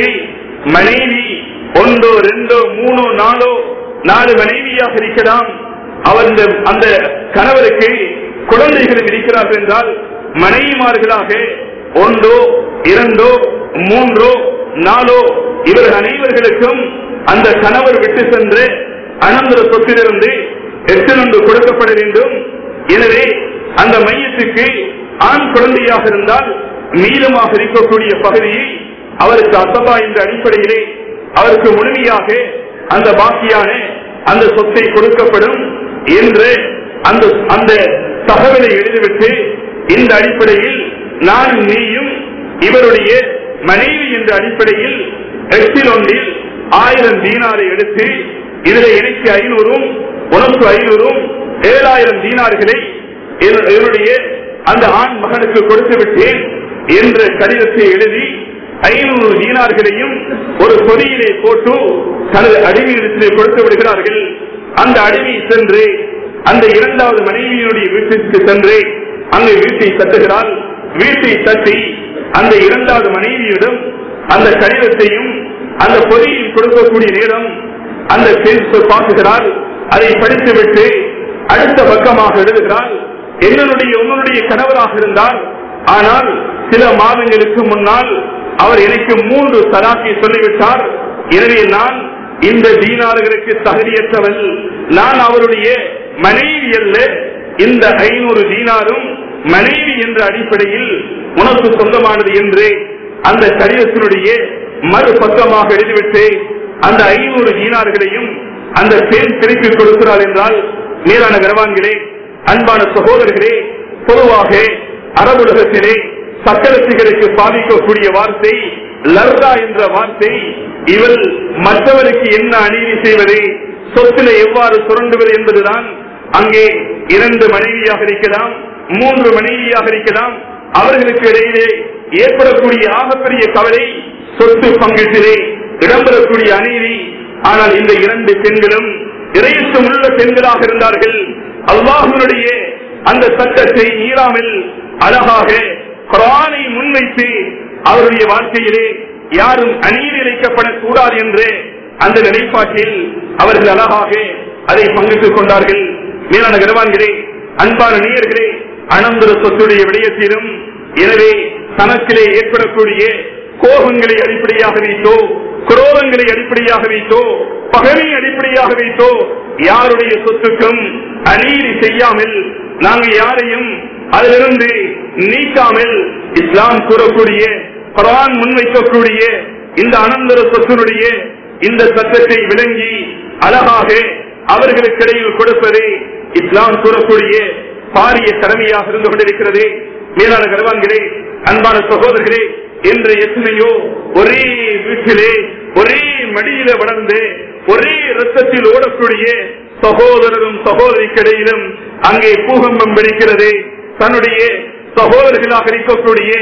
B: மனைவி ஒன்றோ ரெண்டோ மூணோ நாலோ நாலு மனைவியாக இருக்கலாம் அவர் இந்த- அந்த கணவருக்கு குழந்தைகளும் இருக்கிறார்கள் என்றால் மனைவிமார்களாக ஒன்றோ இரண்டோ மூன்றோ நாலோ இவர்கள் அனைவர்களுக்கும் அந்த கணவர் விட்டு சென்று அனந்தர சொத்திலிருந்து எட்டு கொடுக்கப்பட வேண்டும் எனவே அந்த மையத்துக்கு ஆண் குழந்தையாக இருந்தால் மீதமாக இருக்கக்கூடிய பகுதியை அவருக்கு அசபா என்ற அடிப்படையிலே அவருக்கு முழுமையாக அந்த பாக்கியான அந்த சொத்தை கொடுக்கப்படும் என்று அந்த அந்த தகவலை எழுதிவிட்டு இந்த அடிப்படையில் நான் நீயும் இவருடைய மனைவி என்ற அடிப்படையில் எட்டில் ஒன்றில் ஆயிரம் தீனாரை எடுத்து இதில் எனக்கு ஐநூறும் உனக்கு ஐநூறும் ஏழாயிரம் தீனார்களை இவ- இவருடைய அந்த ஆண் மகனுக்கு கொடுத்து விட்டேன் என்ற கடிதத்தை எழுதி ஐநூறு தீனார்களையும் ஒரு பொறியிலே போட்டு தனது அடிமையிடத்திலே கொடுத்து விடுகிறார்கள் அந்த அடிமை சென்று அந்த இரண்டாவது மனைவியினுடைய வீட்டிற்கு சென்று அங்கு வீட்டை தட்டுகிறாள் வீட்டை தட்டி அந்த இரண்டாவது மனைவியிடம் அந்த கடிதத்தையும் அந்த பொதியில் கொடுக்கக்கூடிய நேரம் அந்த பெண் சொல் பார்க்குகிறாள் அதை படித்துவிட்டு அடுத்த பக்கமாக எழுதுகிறாள் என்னுடைய உன்னுடைய கணவராக இருந்தால் ஆனால் சில மாதங்களுக்கு முன்னால் அவர் எனக்கு மூன்று தலாக்கை சொல்லிவிட்டார் எனவே நான் இந்த தீனார்களுக்கு தகுதியற்றவள் நான் அவருடைய மனைவி அல்ல இந்த ஐநூறு தீனாரும் மனைவி என்ற அடிப்படையில் உனக்கு சொந்தமானது என்று அந்த கடிதத்தினுடைய மறுபக்கமாக எழுதிவிட்டு அந்த ஐநூறு தீனார்களையும் அந்த பெண் திருப்பி கொடுக்கிறாள் என்றால் மேலான கரவான்களே அன்பான சகோதரர்களே பொதுவாக அரபுலகத்திலே சக்கரத்துகளுக்கு பாதிக்கக்கூடிய வார்த்தை லர்தா என்ற வார்த்தை இவள் மற்றவருக்கு என்ன அநீதி செய்வது சொத்தில எவ்வாறு சுரண்டுவது என்பதுதான் அங்கே இரண்டு மனைவியாக இருக்கலாம் மூன்று மனைவியாக இருக்கலாம் அவர்களுக்கு இடையிலே ஏற்படக்கூடிய ஆகப்பெரிய கவலை சொத்து பங்கீட்டிலே இடம்பெறக்கூடிய அநீதி ஆனால் இந்த இரண்டு பெண்களும் இறையச்சம் உள்ள பெண்களாக இருந்தார்கள் அல்லாஹனுடைய அந்த சட்டத்தை மீறாமல் அழகாக குரானை முன்வைத்து அவருடைய வாழ்க்கையிலே யாரும் அநீதி இழைக்கப்படக்கூடாது என்று அந்த நிலைப்பாட்டில் அவர்கள் அழகாக அதை பங்கிட்டுக் கொண்டார்கள் மேலான கருவான்களே அன்பான நேயர்களே அனந்தர சொத்துடைய விடயத்திலும் எனவே தனக்கிலே ஏற்படக்கூடிய கோபங்களை அடிப்படையாக வைத்தோ குரோதங்களை அடிப்படையாக வைத்தோ பகமை அடிப்படையாக வைத்தோ யாருடைய சொத்துக்கும் அநீதி செய்யாமல் நாங்கள் யாரையும் அதிலிருந்து நீக்காமல் இஸ்லாம் கூறக்கூடிய குரான் முன்வைக்கக்கூடிய இந்த அனந்தர சொத்தினுடைய இந்த சட்டத்தை விளங்கி அழகாக அவர்களுக்கிடையில் கொடுப்பது இஸ்லாம் கூறக்கூடிய பாரிய கடமையாக இருந்து கொண்டிருக்கிறது மேலான கருவான்களே அன்பான சகோதரர்களே என்று எத்தனையோ ஒரே வீட்டிலே ஒரே மடியில வளர்ந்து ஒரே ரத்தத்தில் ஓடக்கூடிய சகோதரரும் சகோதரிக்கிடையிலும் அங்கே பூகம்பம் வெடிக்கிறது தன்னுடைய சகோதரர்களாக இருக்கக்கூடிய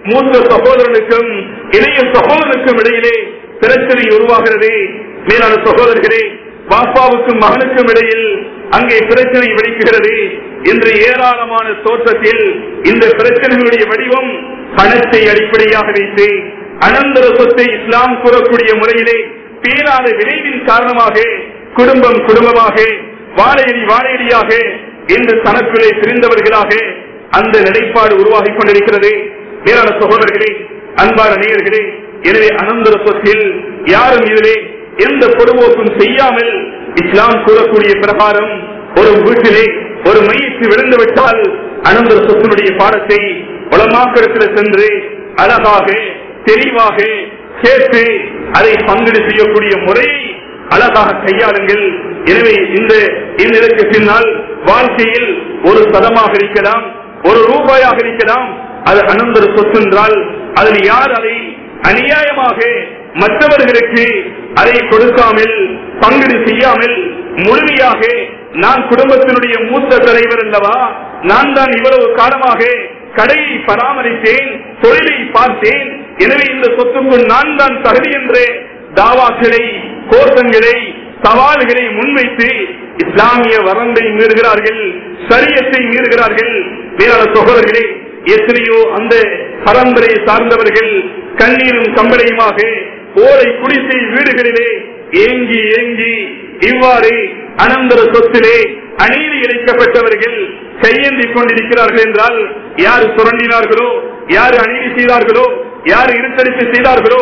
B: மூத்த சகோதரனுக்கும் இளைய சகோதரனுக்கும் இடையிலே பிரச்சனை உருவாகிறது மேலான சகோதரர்களே பாப்பாவுக்கும் மகனுக்கும் இடையில் அங்கே பிரச்சனை வெடிக்குகிறது இன்று ஏராளமான தோற்றத்தில் இந்த பிரச்சனைகளுடைய வடிவம் பணத்தை அடிப்படையாக வைத்து அனந்தர சொத்தை இஸ்லாம் கூறக்கூடிய முறையிலே பேராத விளைவின் காரணமாக குடும்பம் குடும்பமாக வாழையடி வாழையடியாக இன்று தனக்குள்ளே பிரிந்தவர்களாக அந்த நிலைப்பாடு உருவாகி கொண்டிருக்கிறது மேலான சகோதரர்களே அன்பான நேயர்களே எனவே அனந்தர சொத்தில் யாரும் இதிலே எந்த பொதுவோக்கும் செய்யாமல் இஸ்லாம் கூறக்கூடிய பிரகாரம் ஒரு வீட்டிலே ஒரு மையத்து விழுந்து விட்டால் அனந்தர சொத்தினுடைய பாடத்தை உலமாக்கடத்தில் சென்று அழகாக தெளிவாக கேட்டு அதை பங்கீடு செய்யக்கூடிய முறையை அழகாக கையாளுங்கள் எனவே இந்த இதற்கு பின்னால் வாழ்க்கையில் ஒரு சதமாக இருக்கலாம் ஒரு ரூபாயாக இருக்கலாம் அது அனந்தர சொத்து என்றால் அதில் யார் அதை அநியாயமாக மற்றவர்களுக்கு அதை கொடுக்காமல் பங்கீடு செய்யாமல் முழுமையாக நான் குடும்பத்தினுடைய மூத்த தலைவர் அல்லவா நான் தான் இவ்வளவு காலமாக கடையை பராமரித்தேன் தொழிலை பார்த்தேன் எனவே இந்த சொத்துக்கு நான் தான் தகுதி என்று தாவாக்களை கோஷங்களை சவால்களை முன்வைத்து இஸ்லாமிய வரம்பை மீறுகிறார்கள் சரியத்தை மீறுகிறார்கள் மேலான சகோதரர்களே எத்தனையோ அந்த பரம்பரையை சார்ந்தவர்கள் கண்ணீரும் கம்பளையுமாக ஓலை குடிசை வீடுகளிலே ஏங்கி ஏங்கி இவ்வாறு அனந்தர சொத்திலே அநீதி இழைக்கப்பட்டவர்கள் கையேந்தி கொண்டிருக்கிறார்கள் என்றால் யார் சுரண்டினார்களோ யார் அநீதி செய்தார்களோ யார் இருத்தடிப்பு செய்தார்களோ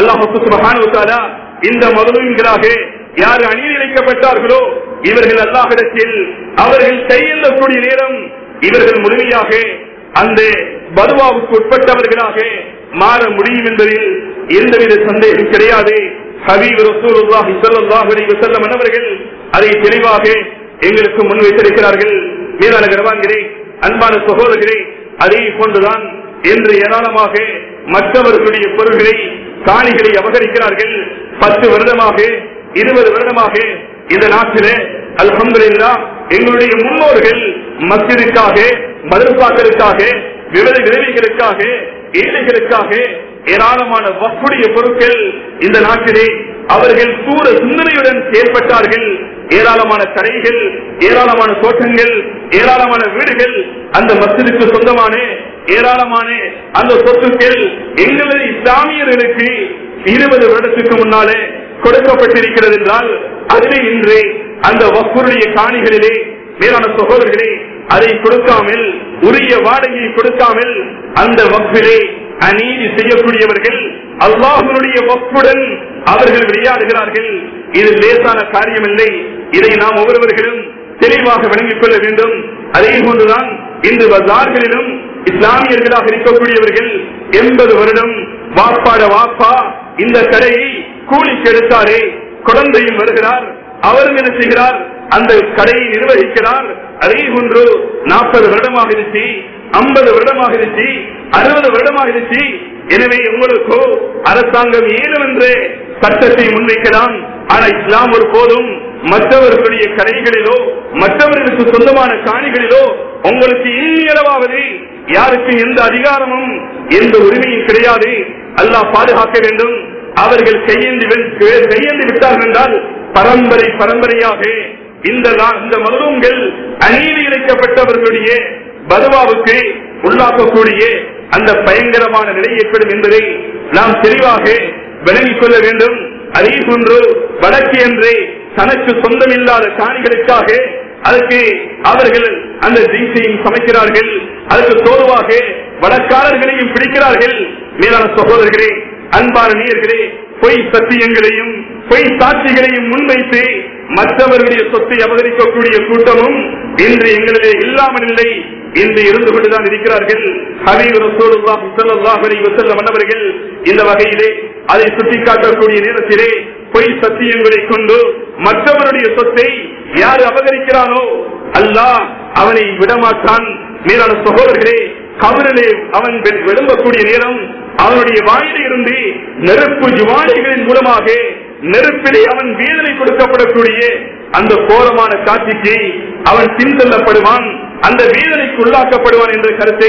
B: அல்லாஹ் இந்த மதுவங்களாக யார் அநீதி இழைக்கப்பட்டார்களோ இவர்கள் அல்லாஹிடத்தில் அவர்கள் கையெல்லக்கூடிய நேரம் இவர்கள் முழுமையாக அந்த பதுவாவுக்கு உட்பட்டவர்களாக மாற முடியும் என்பதில் எந்தவித சந்தேகம் கிடையாது ஹபீப் ரசூலுல்லாஹி ஸல்லல்லாஹு அலைஹி வஸல்லம் அவர்கள் அதை தெளிவாக எங்களுக்கு முன்வைத்திருக்கிறார்கள் மீதான கர்வான்கிறே அன்பான சகோதரர்களே அதே போன்றுதான் என்று ஏராளமாக மற்றவர்களுடைய பொருள்களை காணிகளை அபகரிக்கிறார்கள் பத்து வருடமாக இருபது வருடமாக இந்த நாட்டிலே அல்ஹம்துலில்லா எங்களுடைய முன்னோர்கள் மஸ்ஜிதுக்காக மதரசாக்களுக்காக விவர விதவைகளுக்காக ஏழைகளுக்காக ஏராளமான வக்குடைய பொருட்கள் இந்த நாட்டிலே அவர்கள் சூர சிந்தனையுடன் செயல்பட்டார்கள் ஏராளமான கடைகள் ஏராளமான தோட்டங்கள் ஏராளமான வீடுகள் அந்த மஸ்ஜிதுக்கு சொந்தமான ஏராளமான அந்த சொத்துக்கள் எங்களது இஸ்லாமியர்களுக்கு இருபது வருடத்துக்கு முன்னாலே கொடுக்கப்பட்டிருக்கிறது என்றால் அதிலே இன்று அந்த வக்குடைய காணிகளிலே மேலான சகோதரர்களே அதை கொடுக்காமல் உரிய வாடகையை கொடுக்காமல் அந்த வக்கிலே அநீதி செய்யக்கூடியவர்கள் அல்லாஹனுடைய வக்குடன் அவர்கள் விளையாடுகிறார்கள் இது லேசான காரியமில்லை இதை நாம் ஒவ்வொருவர்களும் தெளிவாக விளங்கிக் கொள்ள வேண்டும் அதே போன்றுதான் இன்று பஜார்களிலும் இஸ்லாமியர்களாக இருக்கக்கூடியவர்கள் எண்பது வருடம் வாப்பாட வாப்பா இந்த கடையை கூலிக்கு எடுத்தாரே குழந்தையும் வருகிறார் அவர் என்ன செய்கிறார் அந்த கடையை நிர்வகிக்கிறார் அதே போன்று நாற்பது வருடமாக இருந்துச்சு ஐம்பது வருடமாக இருந்துச்சு அறுபது வருடமாக இருந்துச்சு எனவே உங்களுக்கோ அரசாங்கம் ஏதும் என்று சட்டத்தை முன்வைக்கலாம் ஆனா இஸ்லாம் ஒரு போதும் மற்றவர்களுடைய கடைகளிலோ மற்றவர்களுக்கு சொந்தமான காணிகளிலோ உங்களுக்கு இனியளவாவது யாருக்கு எந்த அதிகாரமும் எந்த உரிமையும் கிடையாது அல்லாஹ் பாதுகாக்க வேண்டும் அவர்கள் கையேந்தி கையேந்தி விட்டார்கள் என்றால் பரம்பரை பரம்பரையாக இந்த இந்த மருவங்கள் அநீதி இழைக்கப்பட்டவர்களுடைய பதுவாவுக்கு உள்ளாக்கக்கூடிய அந்த பயங்கரமான நிலை ஏற்படும் என்பதை நாம் தெளிவாக விளங்கிக் கொள்ள வேண்டும் அதே போன்று வடக்கு என்று தனக்கு சொந்தமில்லாத காணிகளுக்காக அதற்கு அவர்கள் அந்த ஜீசையும் சமைக்கிறார்கள் அதற்கு தோதுவாக வடக்காரர்களையும் பிடிக்கிறார்கள் மேலான சகோதரர்களே அன்பான நீர்களே பொய் சத்தியங்களையும் பொய் சாட்சிகளையும் முன்வைத்து மற்றவர்களுடைய சொத்தை அபகரிக்கக்கூடிய கூட்டமும் இன்று எங்களிலே இல்லாமல் இல்லை இன்று இருந்து கொண்டுதான் இருக்கிறார்கள் ஹபீப் ரசூலுல்லாஹி ஸல்லல்லாஹு அலைஹி வஸல்லம் அவர்கள் இந்த வகையிலே அதை சுட்டிக்காட்டக்கூடிய நேரத்திலே பொய் சத்தியங்களை கொண்டு மற்றவருடைய சொத்தை யார் அபகரிக்கிறானோ அல்லாஹ் அவனை விடமாட்டான் மேலான சகோதரர்களே கபரிலே அவன் விளம்பக்கூடிய நேரம் அவனுடைய வாயிலில் இருந்து நெருப்பு ஜுவாலைகளின் மூலமாக நெருப்பிலே அவன் வேதனை கொடுக்கப்படக்கூடிய அந்த கோரமான காட்சிக்கு அவன் பின்தள்ளப்படுவான் அந்த வேதனைக்கு உள்ளாக்கப்படுவான் என்ற கருத்தை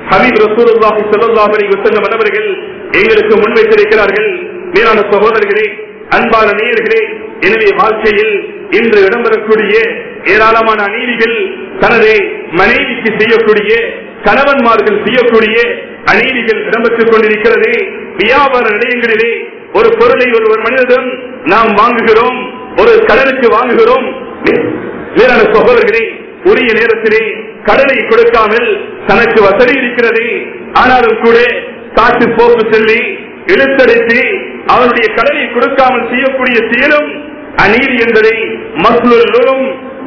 B: ஹபீப் ரசூலுல்லாஹி ஸல்லல்லாஹு அலைஹி வஸல்லம் அவர்கள் எங்களுக்கு முன்வைத்திருக்கிறார்கள் மேலான சகோதரர்களே அன்பான நேயர்களே எனவே வாழ்க்கையில் இன்று இடம்பெறக்கூடிய ஏராளமான அநீதிகள் தனது மனைவிக்கு செய்யக்கூடிய கணவன்மார்கள் செய்யக்கூடிய அநீதிகள் இடம்பெற்றுக் கொண்டிருக்கிறது வியாபார நிலையங்களிலே ஒரு பொருளை ஒரு ஒரு மனிதனிடம் நாம் வாங்குகிறோம் ஒரு கடனுக்கு வாங்குகிறோம் வேறான சகோதரர்களே உரிய நேரத்திலே கடனை கொடுக்காமல் தனக்கு வசதி இருக்கிறது ஆனாலும் கூட காட்டு போக்கு சொல்லி இழுத்தடித்து அவருடைய கடனை கொடுக்காமல் செய்யக்கூடிய செயலும் அநீதி என்பதை மஸ்லுலும்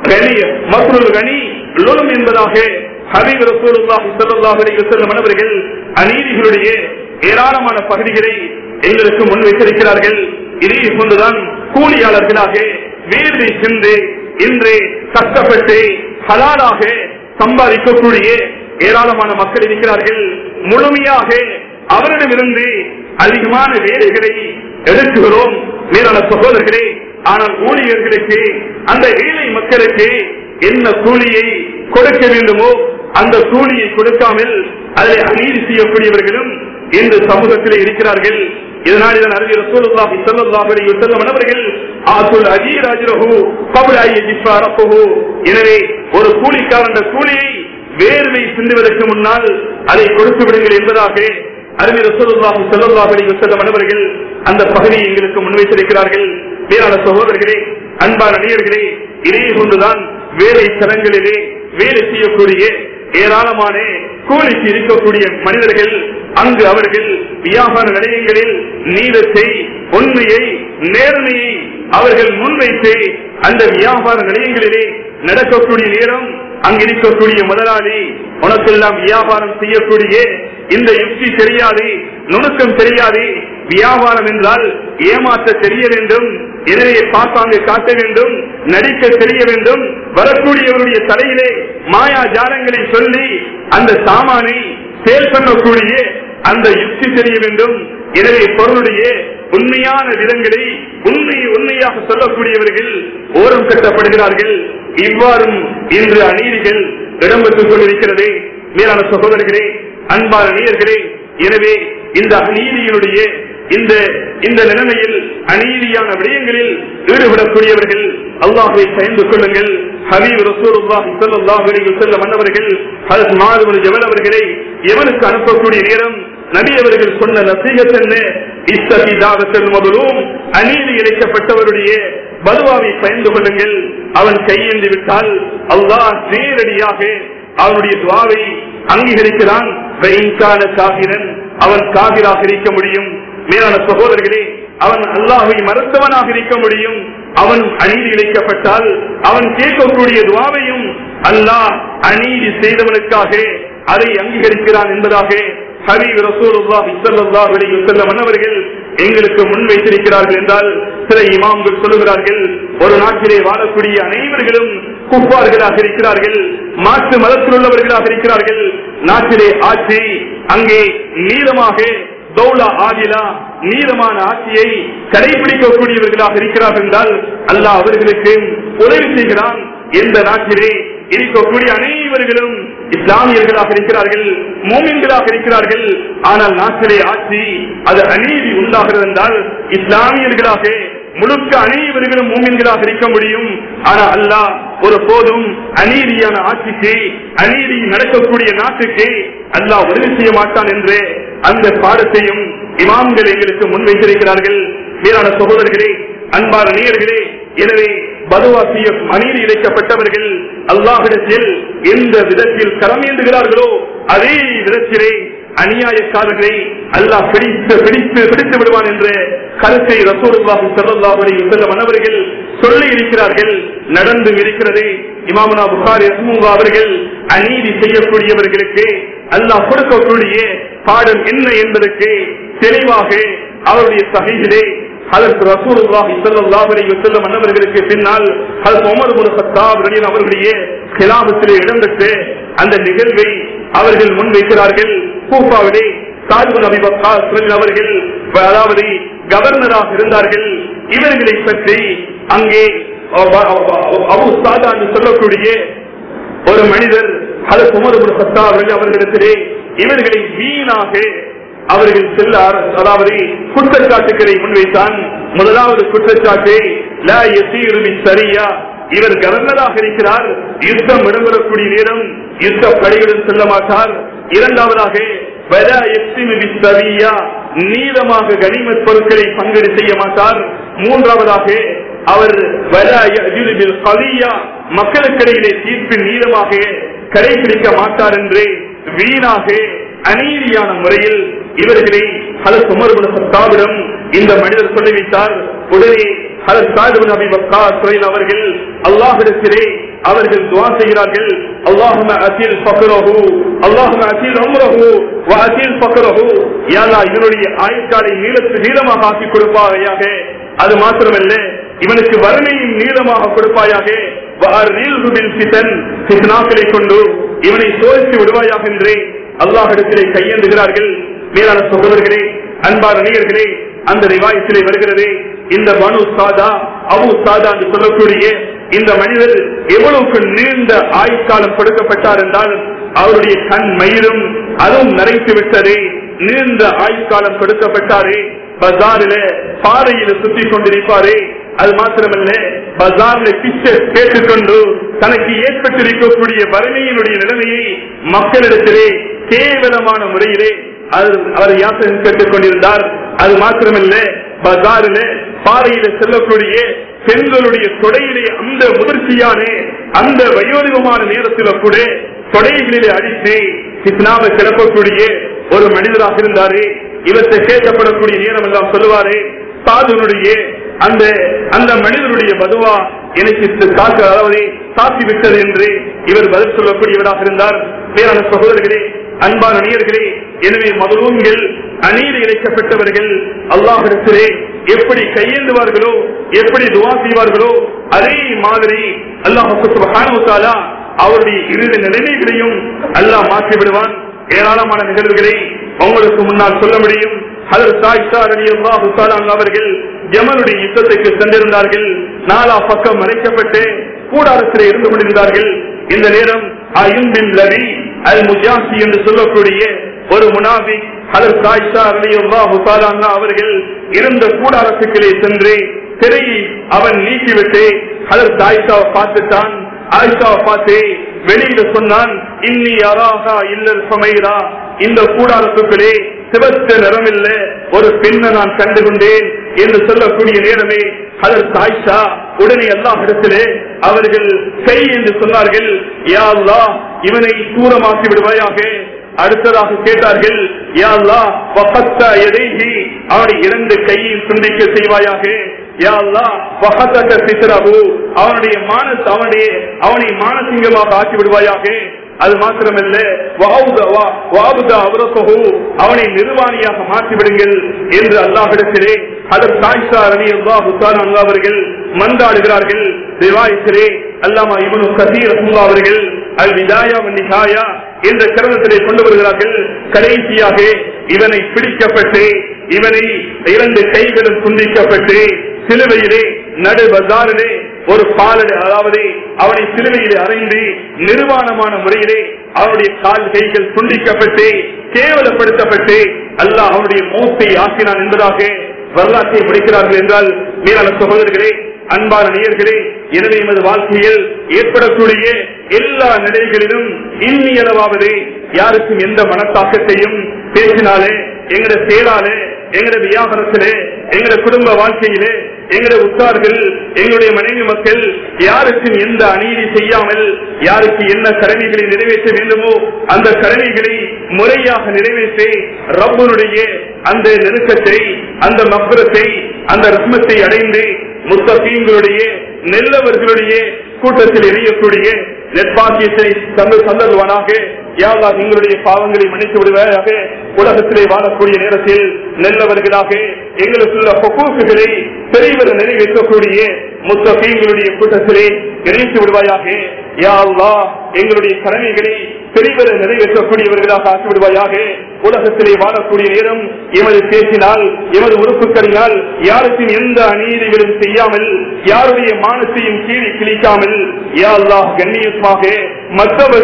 B: மஸ்லுல் கனி லுலும் என்பதாக ஹபீப் ரசூலுல்லாஹி ஸல்லல்லாஹு அலைஹி வஸல்லம் அவர்கள் அநீதிகளுடைய ஏராளமான பகுதிகளை எங்களுக்கு முன்வைத்திருக்கிறார்கள் இதே கொண்டுதான் கூலியாளர்களாக வேர்வை சென்று இன்று கஷ்டப்பட்டு ஹலாலாக சம்பாதிக்கக்கூடிய ஏராளமான மக்கள் இருக்கிறார்கள் முழுமையாக அவரிடமிருந்து அதிகமான வேலைகளை எடுக்குகிறோம் மேலான சகோதரர்களே ஆனால் ஊழியர்களுக்கு அந்த ஏழை மக்களுக்கு என்ன கூலியை கொடுக்க வேண்டுமோ அந்த கூலியை கொடுக்காமல் அதை அநீதி செய்யக்கூடியவர்களும் இந்த சமூகத்திலே இருக்கிறார்கள் இதனால் இதன் அறிவி ரசூலுல்லாஹி ஸல்லல்லாஹு அலைஹி வஸல்லம் அவர்கள் ஆசுல் அஜீர் அஜ்ரஹு கப்ல ஐ யஜ்ஃபா ரஃபஹு எனவே ஒரு கூலிக்காரன் கூலியை வேர்வை சிந்துவதற்கு முன்னால் அதை கொடுத்து விடுங்கள் என்பதாக அறிவி ரசூலுல்லாஹி ஸல்லல்லாஹு அலைஹி வஸல்லம் அவர்கள் அந்த பகுதியை எங்களுக்கு முன்வைத்திருக்கிறார்கள் மேலான சகோதரர்களே அன்பான நேயர்களே இதே கொண்டுதான் வேலை தலங்களிலே வேலை செய்யக்கூடிய ஏராளமான கூலிக்கு இருக்கக்கூடிய மனிதர்கள் அங்கு அவர்கள் வியாபார நிலையங்களில் நீதத்தை உண்மையை நேர்மையை அவர்கள் முன்வைத்து அந்த வியாபார நிலையங்களிலே நடக்கக்கூடிய நேரம் அங்கு இருக்கக்கூடிய முதலாளி உனக்கெல்லாம் வியாபாரம் செய்யக்கூடிய இந்த யுக்தி தெரியாது நுணுக்கம் தெரியாது வியாபாரம் என்றால் ஏமாற்ற தெரிய வேண்டும் எனவே பார்த்தாங்க காட்ட வேண்டும் நடிக்க தெரிய வேண்டும் வரக்கூடியவருடைய தலையிலே மாயா ஜாலங்களை சொல்லி அந்த சாமானை சேல் பண்ணக்கூடிய அந்த யுக்தி தெரிய வேண்டும் எனவே பொருளுடைய உண்மையான விதங்களை உண்மையை உண்மையாக சொல்லக்கூடியவர்கள் ஓரம் கட்டப்படுகிறார்கள் இவ்வாறும் இன்று அநீதிகள் இடம்பெற்றுக் கொண்டிருக்கிறது மேலான சகோதரர்களே அன்பான நீயர்களே எனவே இந்த அநீதியினுடைய இந்த இந்த நிலைமையில் அநீதியான விடயங்களில் ஈடுபடக்கூடியவர்கள் அல்லாஹை பயந்து கொள்ளுங்கள் ஹபீப் ரசூலுல்லாஹி ஸல்லல்லாஹு அலைஹி வஸல்லம் அன்னவர்கள் ஹஜ்ரத் மாலிக் பின் ஜபல் அவர்களை எவனுக்கு அனுப்பக்கூடிய நேரம் நபி அவர்கள் சொன்ன நசீகத் என்ன இஸ்தகி தாவத்தல் முதலும் அநீதி இழைக்கப்பட்டவருடைய பதுவாவை பயந்து கொள்ளுங்கள் அவன் கையேந்தி விட்டால் அல்லாஹ் நேரடியாக அவனுடைய துவாவை அங்கீகரிக்கிறான் வெயின்கான காபிரன் அவன் காபிராக இருக்க முடியும் மேலான சகோதரர்களே அவன் அல்லாஹை மறுத்தவனாக இருக்க முடியும் அவன் அநீதி இழைக்கப்பட்டால் அவன் கேட்கக்கூடிய துவாவையும் அல்லாஹ் அநீதி செய்தவனுக்காக அதை அங்கீகரிக்கிறான் என்பதாக ஹபீப் ரசூலுல்லாஹி ஸல்லல்லாஹு அலைஹி வஸல்லம் அன்னவர்கள் எங்களுக்கு முன்வைத்திருக்கிறார்கள் என்றால் சில இமாம்கள் சொல்லுகிறார்கள் ஒரு நாட்டிலே வாழக்கூடிய அனைவர்களும் குப்பார்களாக இருக்கிறார்கள் மாற்று மதத்தில் உள்ளவர்களாக இருக்கிறார்கள் நாட்டிலே ஆட்சி அங்கே நீளமாக தௌலா ஆதிலா நீளமான ஆட்சியை கடைபிடிக்கக்கூடியவர்களாக இருக்கிறார்கள் என்றால் அல்லாஹ் அவர்களுக்கு உதவி செய்கிறான் எந்த நாட்டிலே இருக்கக்கூடிய அனைவர்களும் இஸ்லாமியர்களாக இருக்கிறார்கள் மோமின்களாக இருக்கிறார்கள் ஆனால் நாட்டிலே ஆட்சி அது அநீதி உண்டாகிறது என்றால் இஸ்லாமியர்களாக முழுக்க அனைவர்களும் மூமின்களாக இருக்க முடியும் ஆனா அல்லாஹ் ஒரு போதும் அநீதியான ஆட்சிக்கு அநீதி நடக்கக்கூடிய நாட்டுக்கு அல்லாஹ் உதவி செய்ய மாட்டான் என்று அந்த பாடத்தையும் இமாம்கள் எங்களுக்கு முன்வைத்திருக்கிறார்கள் மேலான சகோதரர்களே அன்பான நேயர்களே எனவே பதுவா செய்ய அநீதி இழைக்கப்பட்டவர்கள் அல்லாஹிடத்தில் எந்த விதத்தில் களமேந்துகிறார்களோ அதே விதத்திலே அநியாயக்காரர்களை அல்லாஹ் பிடித்து பிடித்து பிடித்து விடுவான் என்ற கருத்தை ரசூலுல்லாஹி ஸல்லல்லாஹு அலைஹி வஸல்லம் அவர்கள் சொல்லி இருக்கிறார்கள் நடந்து இருக்கிறது இமாமுனா புகாரி ரஹ்மத்துல்லாஹி அவர்கள் அநீதி செய்யக்கூடியவர்களுக்கு அல்லாஹ் கொடுக்கக்கூடிய பாடம் என்ன என்பதற்கு தெளிவாக அவருடைய சகையிலே அதற்கு ரசூலுல்லாஹி ஸல்லல்லாஹு அலைஹி வஸல்லம் அன்னவர்களுக்கு பின்னால் ஹஜ்ரத் உமர் இப்னு கத்தாப் ரலியல்லாஹு அவர்களுடைய கிலாபத்திலே இடம்பெற்ற அந்த நிகழ்வை அவர்கள் முன்வைக்கிறார்கள் கூஃபாவிலே சாஜிபுல் நபி வக்காஸ் ரலியல்லாஹு அவர்கள் அதாவது கவர்னராக இருந்தார்கள் இவர்களை பற்றி அங்கே அபு சாதா என்று சொல்லக்கூடிய ஒரு மனிதர் ஹலத் உமர் இப்னு கத்தாப் ரலியல்லாஹு அவர்களிடத்திலே இவர்களை வீணாக அவர்கள் செல்ல ஆர- அதாவது குற்றச்சாட்டுகளை முன்வைத்தான் முதலாவது குற்றச்சாட்டு லா யசீரு பிஸ் சரியா இவர் கவர்னராக இருக்கிறார் யுத்தம் இடம்பெறக்கூடிய நேரம் யுத்த படையுடன் செல்ல மாட்டார் இரண்டாவதாக வலா யக்ஸிமு பிஸ் சரியா நீளமாக கனிமத் பொருட்களை பங்கீடு செய்ய மாட்டார் மூன்றாவதாக அவர் வலா யஜுலு பில் கலியா மக்களுக்கிடையிலே தீர்ப்பின் நீளமாக கடைபிடிக்க மாட்டார் என்று வீணாக அநீதியான முறையில் இவர்களை ஹலத் உமர்புல் ஹத்தாவிடம் இந்த மனிதர் சொல்லி வைத்தார் உடனே ஹலத் சாதுபின் அபி வக்காஸ் அவர்கள் அல்லாஹிடத்திலே அவர்கள் துவா செய்கிறார்கள் அல்லாஹும அசீல் ஃபக்ரஹு அல்லாஹும அசீல் உம்ரஹு வ அசீல் ஃபக்ரஹு யா அல்லாஹ் இவனுடைய ஆயுட்காலை நீளத்து நீளமாக ஆக்கி கொடுப்பாயாக அது மாத்திரமல்ல இவனுக்கு வறுமையும் நீளமாக கொடுப்பாயாக வஅர்ரில்ஹு பில் ஃபிதன் ஃபித்னாக்களை கொண்டு இவனை சோதித்து விடுவாயாக என்று அல்லாஹிடத்திலே கையேந்துகிறார்கள் மேலான சகோதரர்களே அன்பான நேயர்களே அந்த ரிவாயத்திலே வருகிறது இந்த மனு சாதா அபு சாதா என்று சொல்லக்கூடிய இந்த மனிதர் எவ்வளவுக்கு நீண்ட ஆயுட்காலம் கொடுக்கப்பட்டார் என்றால் அவருடைய கண் மயிரும் அதுவும் நரைத்து விட்டது நீண்ட ஆயுட்காலம் கொடுக்கப்பட்டாரே பஜாரில பாறையில சுத்தி கொண்டிருப்பாரே அது மாத்திரமல்ல பஜார்ல பிச்சை கேட்டுக்கொண்டு தனக்கு ஏற்பட்டிருக்கக்கூடிய வறுமையினுடைய நிலைமையை மக்களிடத்திலே கேவலமான முறையிலே அது அவர் யாத்திரை கேட்டுக் கொண்டிருந்தார் அது மாத்திரமல்ல பஜாரில பாறையில செல்லக்கூடிய பெண்களுடைய தொடையிலே அந்த முதிர்ச்சியான அந்த வயோதிகமான நேரத்தில கூட தொடைகளிலே அடித்து கிருஷ்ணாவை கிளப்பக்கூடிய ஒரு மனிதராக இருந்தாரு இவற்றை கேட்கப்படக்கூடிய நேரம் எல்லாம் சொல்லுவாரு சாதுனுடைய அந்த அந்த மனிதனுடைய பதுவா எனக்கு காக்க அதாவது சாத்தி விட்டது என்று இவர் பதில் சொல்லக்கூடியவராக இருந்தார் வேறான சகோதரர்களே அன்பான நேயர்களே எனவே மதுரூன்கள் அநீதி இழைக்கப்பட்டவர்கள் அல்லாஹிடத்திலே எப்படி கையேந்துவார்களோ எப்படி துவா செய்வார்களோ அதே மாதிரி அல்லாஹ் அவருடைய இறுதி நிலைமைகளையும் அல்லாஹ் மாற்றி விடுவான் ஏராளமான நிகழ்வுகளை உங்களுக்கு முன்னால் சொல்ல முடியும் ஹதரத் சாயிஷா ரலியல்லாஹு தஆலா அன்ஹா அவர்கள் யமனுடைய யுத்தத்துக்கு சென்றிருந்தார்கள் நாலா பக்கம் மறைக்கப்பட்டு கூடாரத்திலே இருந்து கொண்டிருந்தார்கள் இந்த நேரம் அயும்பின் லவி அல் முஜாசி என்று சொல்லக்கூடிய ஒரு முனாபி ஹதரத் சாயிஷா ரலியல்லாஹு தஆலா அன்ஹா அவர்கள் இருந்த கூடாரத்துக்களே சென்று திரையை அவன் நீக்கிவிட்டு ஹதரத் சாயிஷாவை பார்த்துட்டான் ஆயிஷாவை பார்த்து வெளியில சொன்னான் இன்னி அராகா இல்லல் சமைரா இந்த கூடாரத்துக்களே சிவத்த நிறமில்ல ஒரு பெண்ணை நான் கண்டு கொண்டேன் என்று சொல்லக்கூடிய நேரமே அதற்கு ஆயிஷா உடனே அல்லாஹிடத்திலே அவர்கள் கை என்று சொன்னார்கள் யா அல்லாஹ் இவனை தூரமாக்கி விடுவாயாக அடுத்ததாக கேட்டார்கள் யா அல்லாஹ் வஃபத்த யதைஹி அவனை இரண்டு கையையும் துண்டிக்க செய்வாயாக யா அல்லாஹ் வஹதக சித்ரஹு அவனுடைய மானஸ் அவனுடைய அவனை மானசிங்கமாக ஆக்கி விடுவாயாக அது மாத்திரமல்ல வஅவுத- வ- வஅபுத அவ்ரஸஹு, அவனை நிர்வாணியாக மாற்றி விடுங்கள் என்று அல்லாஹிடத்திலே அதர் சாய்சா ரவி அல்லாஹு அவர்கள் மன்றாடுகிறார்கள் ரிவாயத்திலே அல்லாமா இவனு கசீர் ரஹ்முல்லா அவர்கள் அல் விதாயா வன் நிஹாயா என்ற கிரமத்திலே கொண்டு வருகிறார்கள் கடைசியாக இவனை பிடிக்கப்பட்டு இவனை இரண்டு கைகளும் துண்டிக்கப்பட்டு சிலுவையிலே நடு பஜாரிலே ஒரு பாலடை அதாவது அவனை சிலுவையிலே அறைந்து நிர்வாணமான முறையிலே அவனுடைய கால் கைகள் துண்டிக்கப்பட்டு கேவலப்படுத்தப்பட்டு அல்லாஹ் அவனுடைய மௌத்தை ஆக்கினான் என்பதாக வரலாற்றை முடிக்கிறார்கள் என்றால் மீதான சகோதரர்களே அன்பான நேயர்களே எனவே எமது வாழ்க்கையில் ஏற்படக்கூடிய எல்லா நிலைகளிலும் இன்னியளவாவது யாருக்கும் எந்த மனத்தாக்கத்தையும் பேசினாலே எங்கட செயலாலே எங்கட வியாபாரத்திலே எங்கட குடும்ப வாழ்க்கையிலே எங்கட உத்தார்கள் எங்களுடைய மனைவி மக்கள் யாருக்கும் எந்த அநீதி செய்யாமல் யாருக்கு என்ன கடமைகளை நிறைவேற்ற வேண்டுமோ அந்த கடமைகளை முறையாக நிறைவேற்றி ரப்பனுடைய அந்த நெருக்கத்தை அந்த மக்குரத்தை அந்த ரத்மத்தை அடைந்து முத்தீங்களுடைய நெல்லவர்களுடைய கூட்டத்தில் இணையக்கூடிய நெற்பாக்கியத்தை தந்து தந்தருவானாக யாவா எங்களுடைய பாவங்களை மன்னித்து விடுவதாக உலகத்திலே வாழக்கூடிய நேரத்தில் நல்லவர்களாக எங்களுக்குள்ள பொக்கூசுகளை பெரியவர் நிறைவேற்றக்கூடிய முத்தீங்களுடைய கூட்டத்திலே இணைத்து விடுவாயாக யா அல்லாஹ் எங்களுடைய கடமைகளை பெரியவர் நிறைவேற்றக்கூடியவர்களாக ஆக்கி விடுவாயாக உலகத்திலே வாழக்கூடிய நேரம் எமது பேசினால் எமது உறுப்புகளினால் யாருக்கும் எந்த அநீதிகளும் செய்யாமல் யாருடைய மானத்தையும் கீழே கிழிக்காமல் யா அல்லாஹ் கண்ணியமாக மற்றவர்களுடன்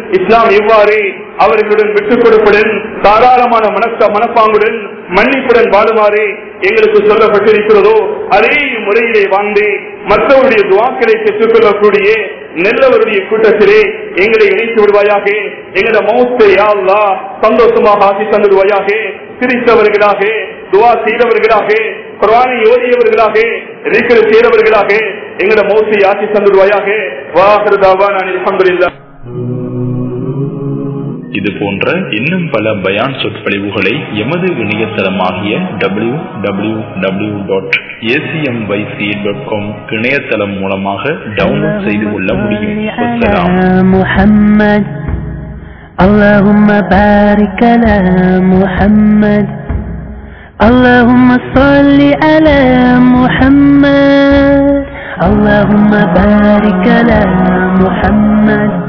B: இஸ்லாம் எவ்வாறு அவர்களுடன் விட்டுக் கொடுப்புடன் தாராளமான மனச மனப்பாங்குடன் மன்னிப்புடன் வாழுமாறு எங்களுக்கு சொல்லப்பட்டிருக்கிறதோ அதே முறையிலே வாழ்ந்து மற்றவருடைய துவாக்களை பெற்றுக்கொள்ளக்கூடிய நல்லவருடைய கூட்டத்திலே எங்களை இணைத்து விடுவாயாக எங்களோட மௌத்தை யாழ்லா சந்தோஷமாக ஆக்கி தந்துடுவாயாக சிரித்தவர்களாக துவா செய்தவர்களாக குரானை ஓதியவர்களாக இருக்கிற செய்தவர்களாக எங்களோட மௌத்தை ஆக்கி தந்துடுவாயாக வாஹிருதாவா நான் அல்ஹம்துலில்லாஹ்
C: இது போன்ற இன்னும் பல பயான் சொற்பொழிவுகளை எமது இணையதளமாகிய W W W dot ACMYC dot com இணையதளம் மூலமாக டவுன்லோட் செய்து கொள்ள முடியும் வசலாம்
D: محمد اللهم بارك على محمد اللهم صل على محمد اللهم بارك على محمد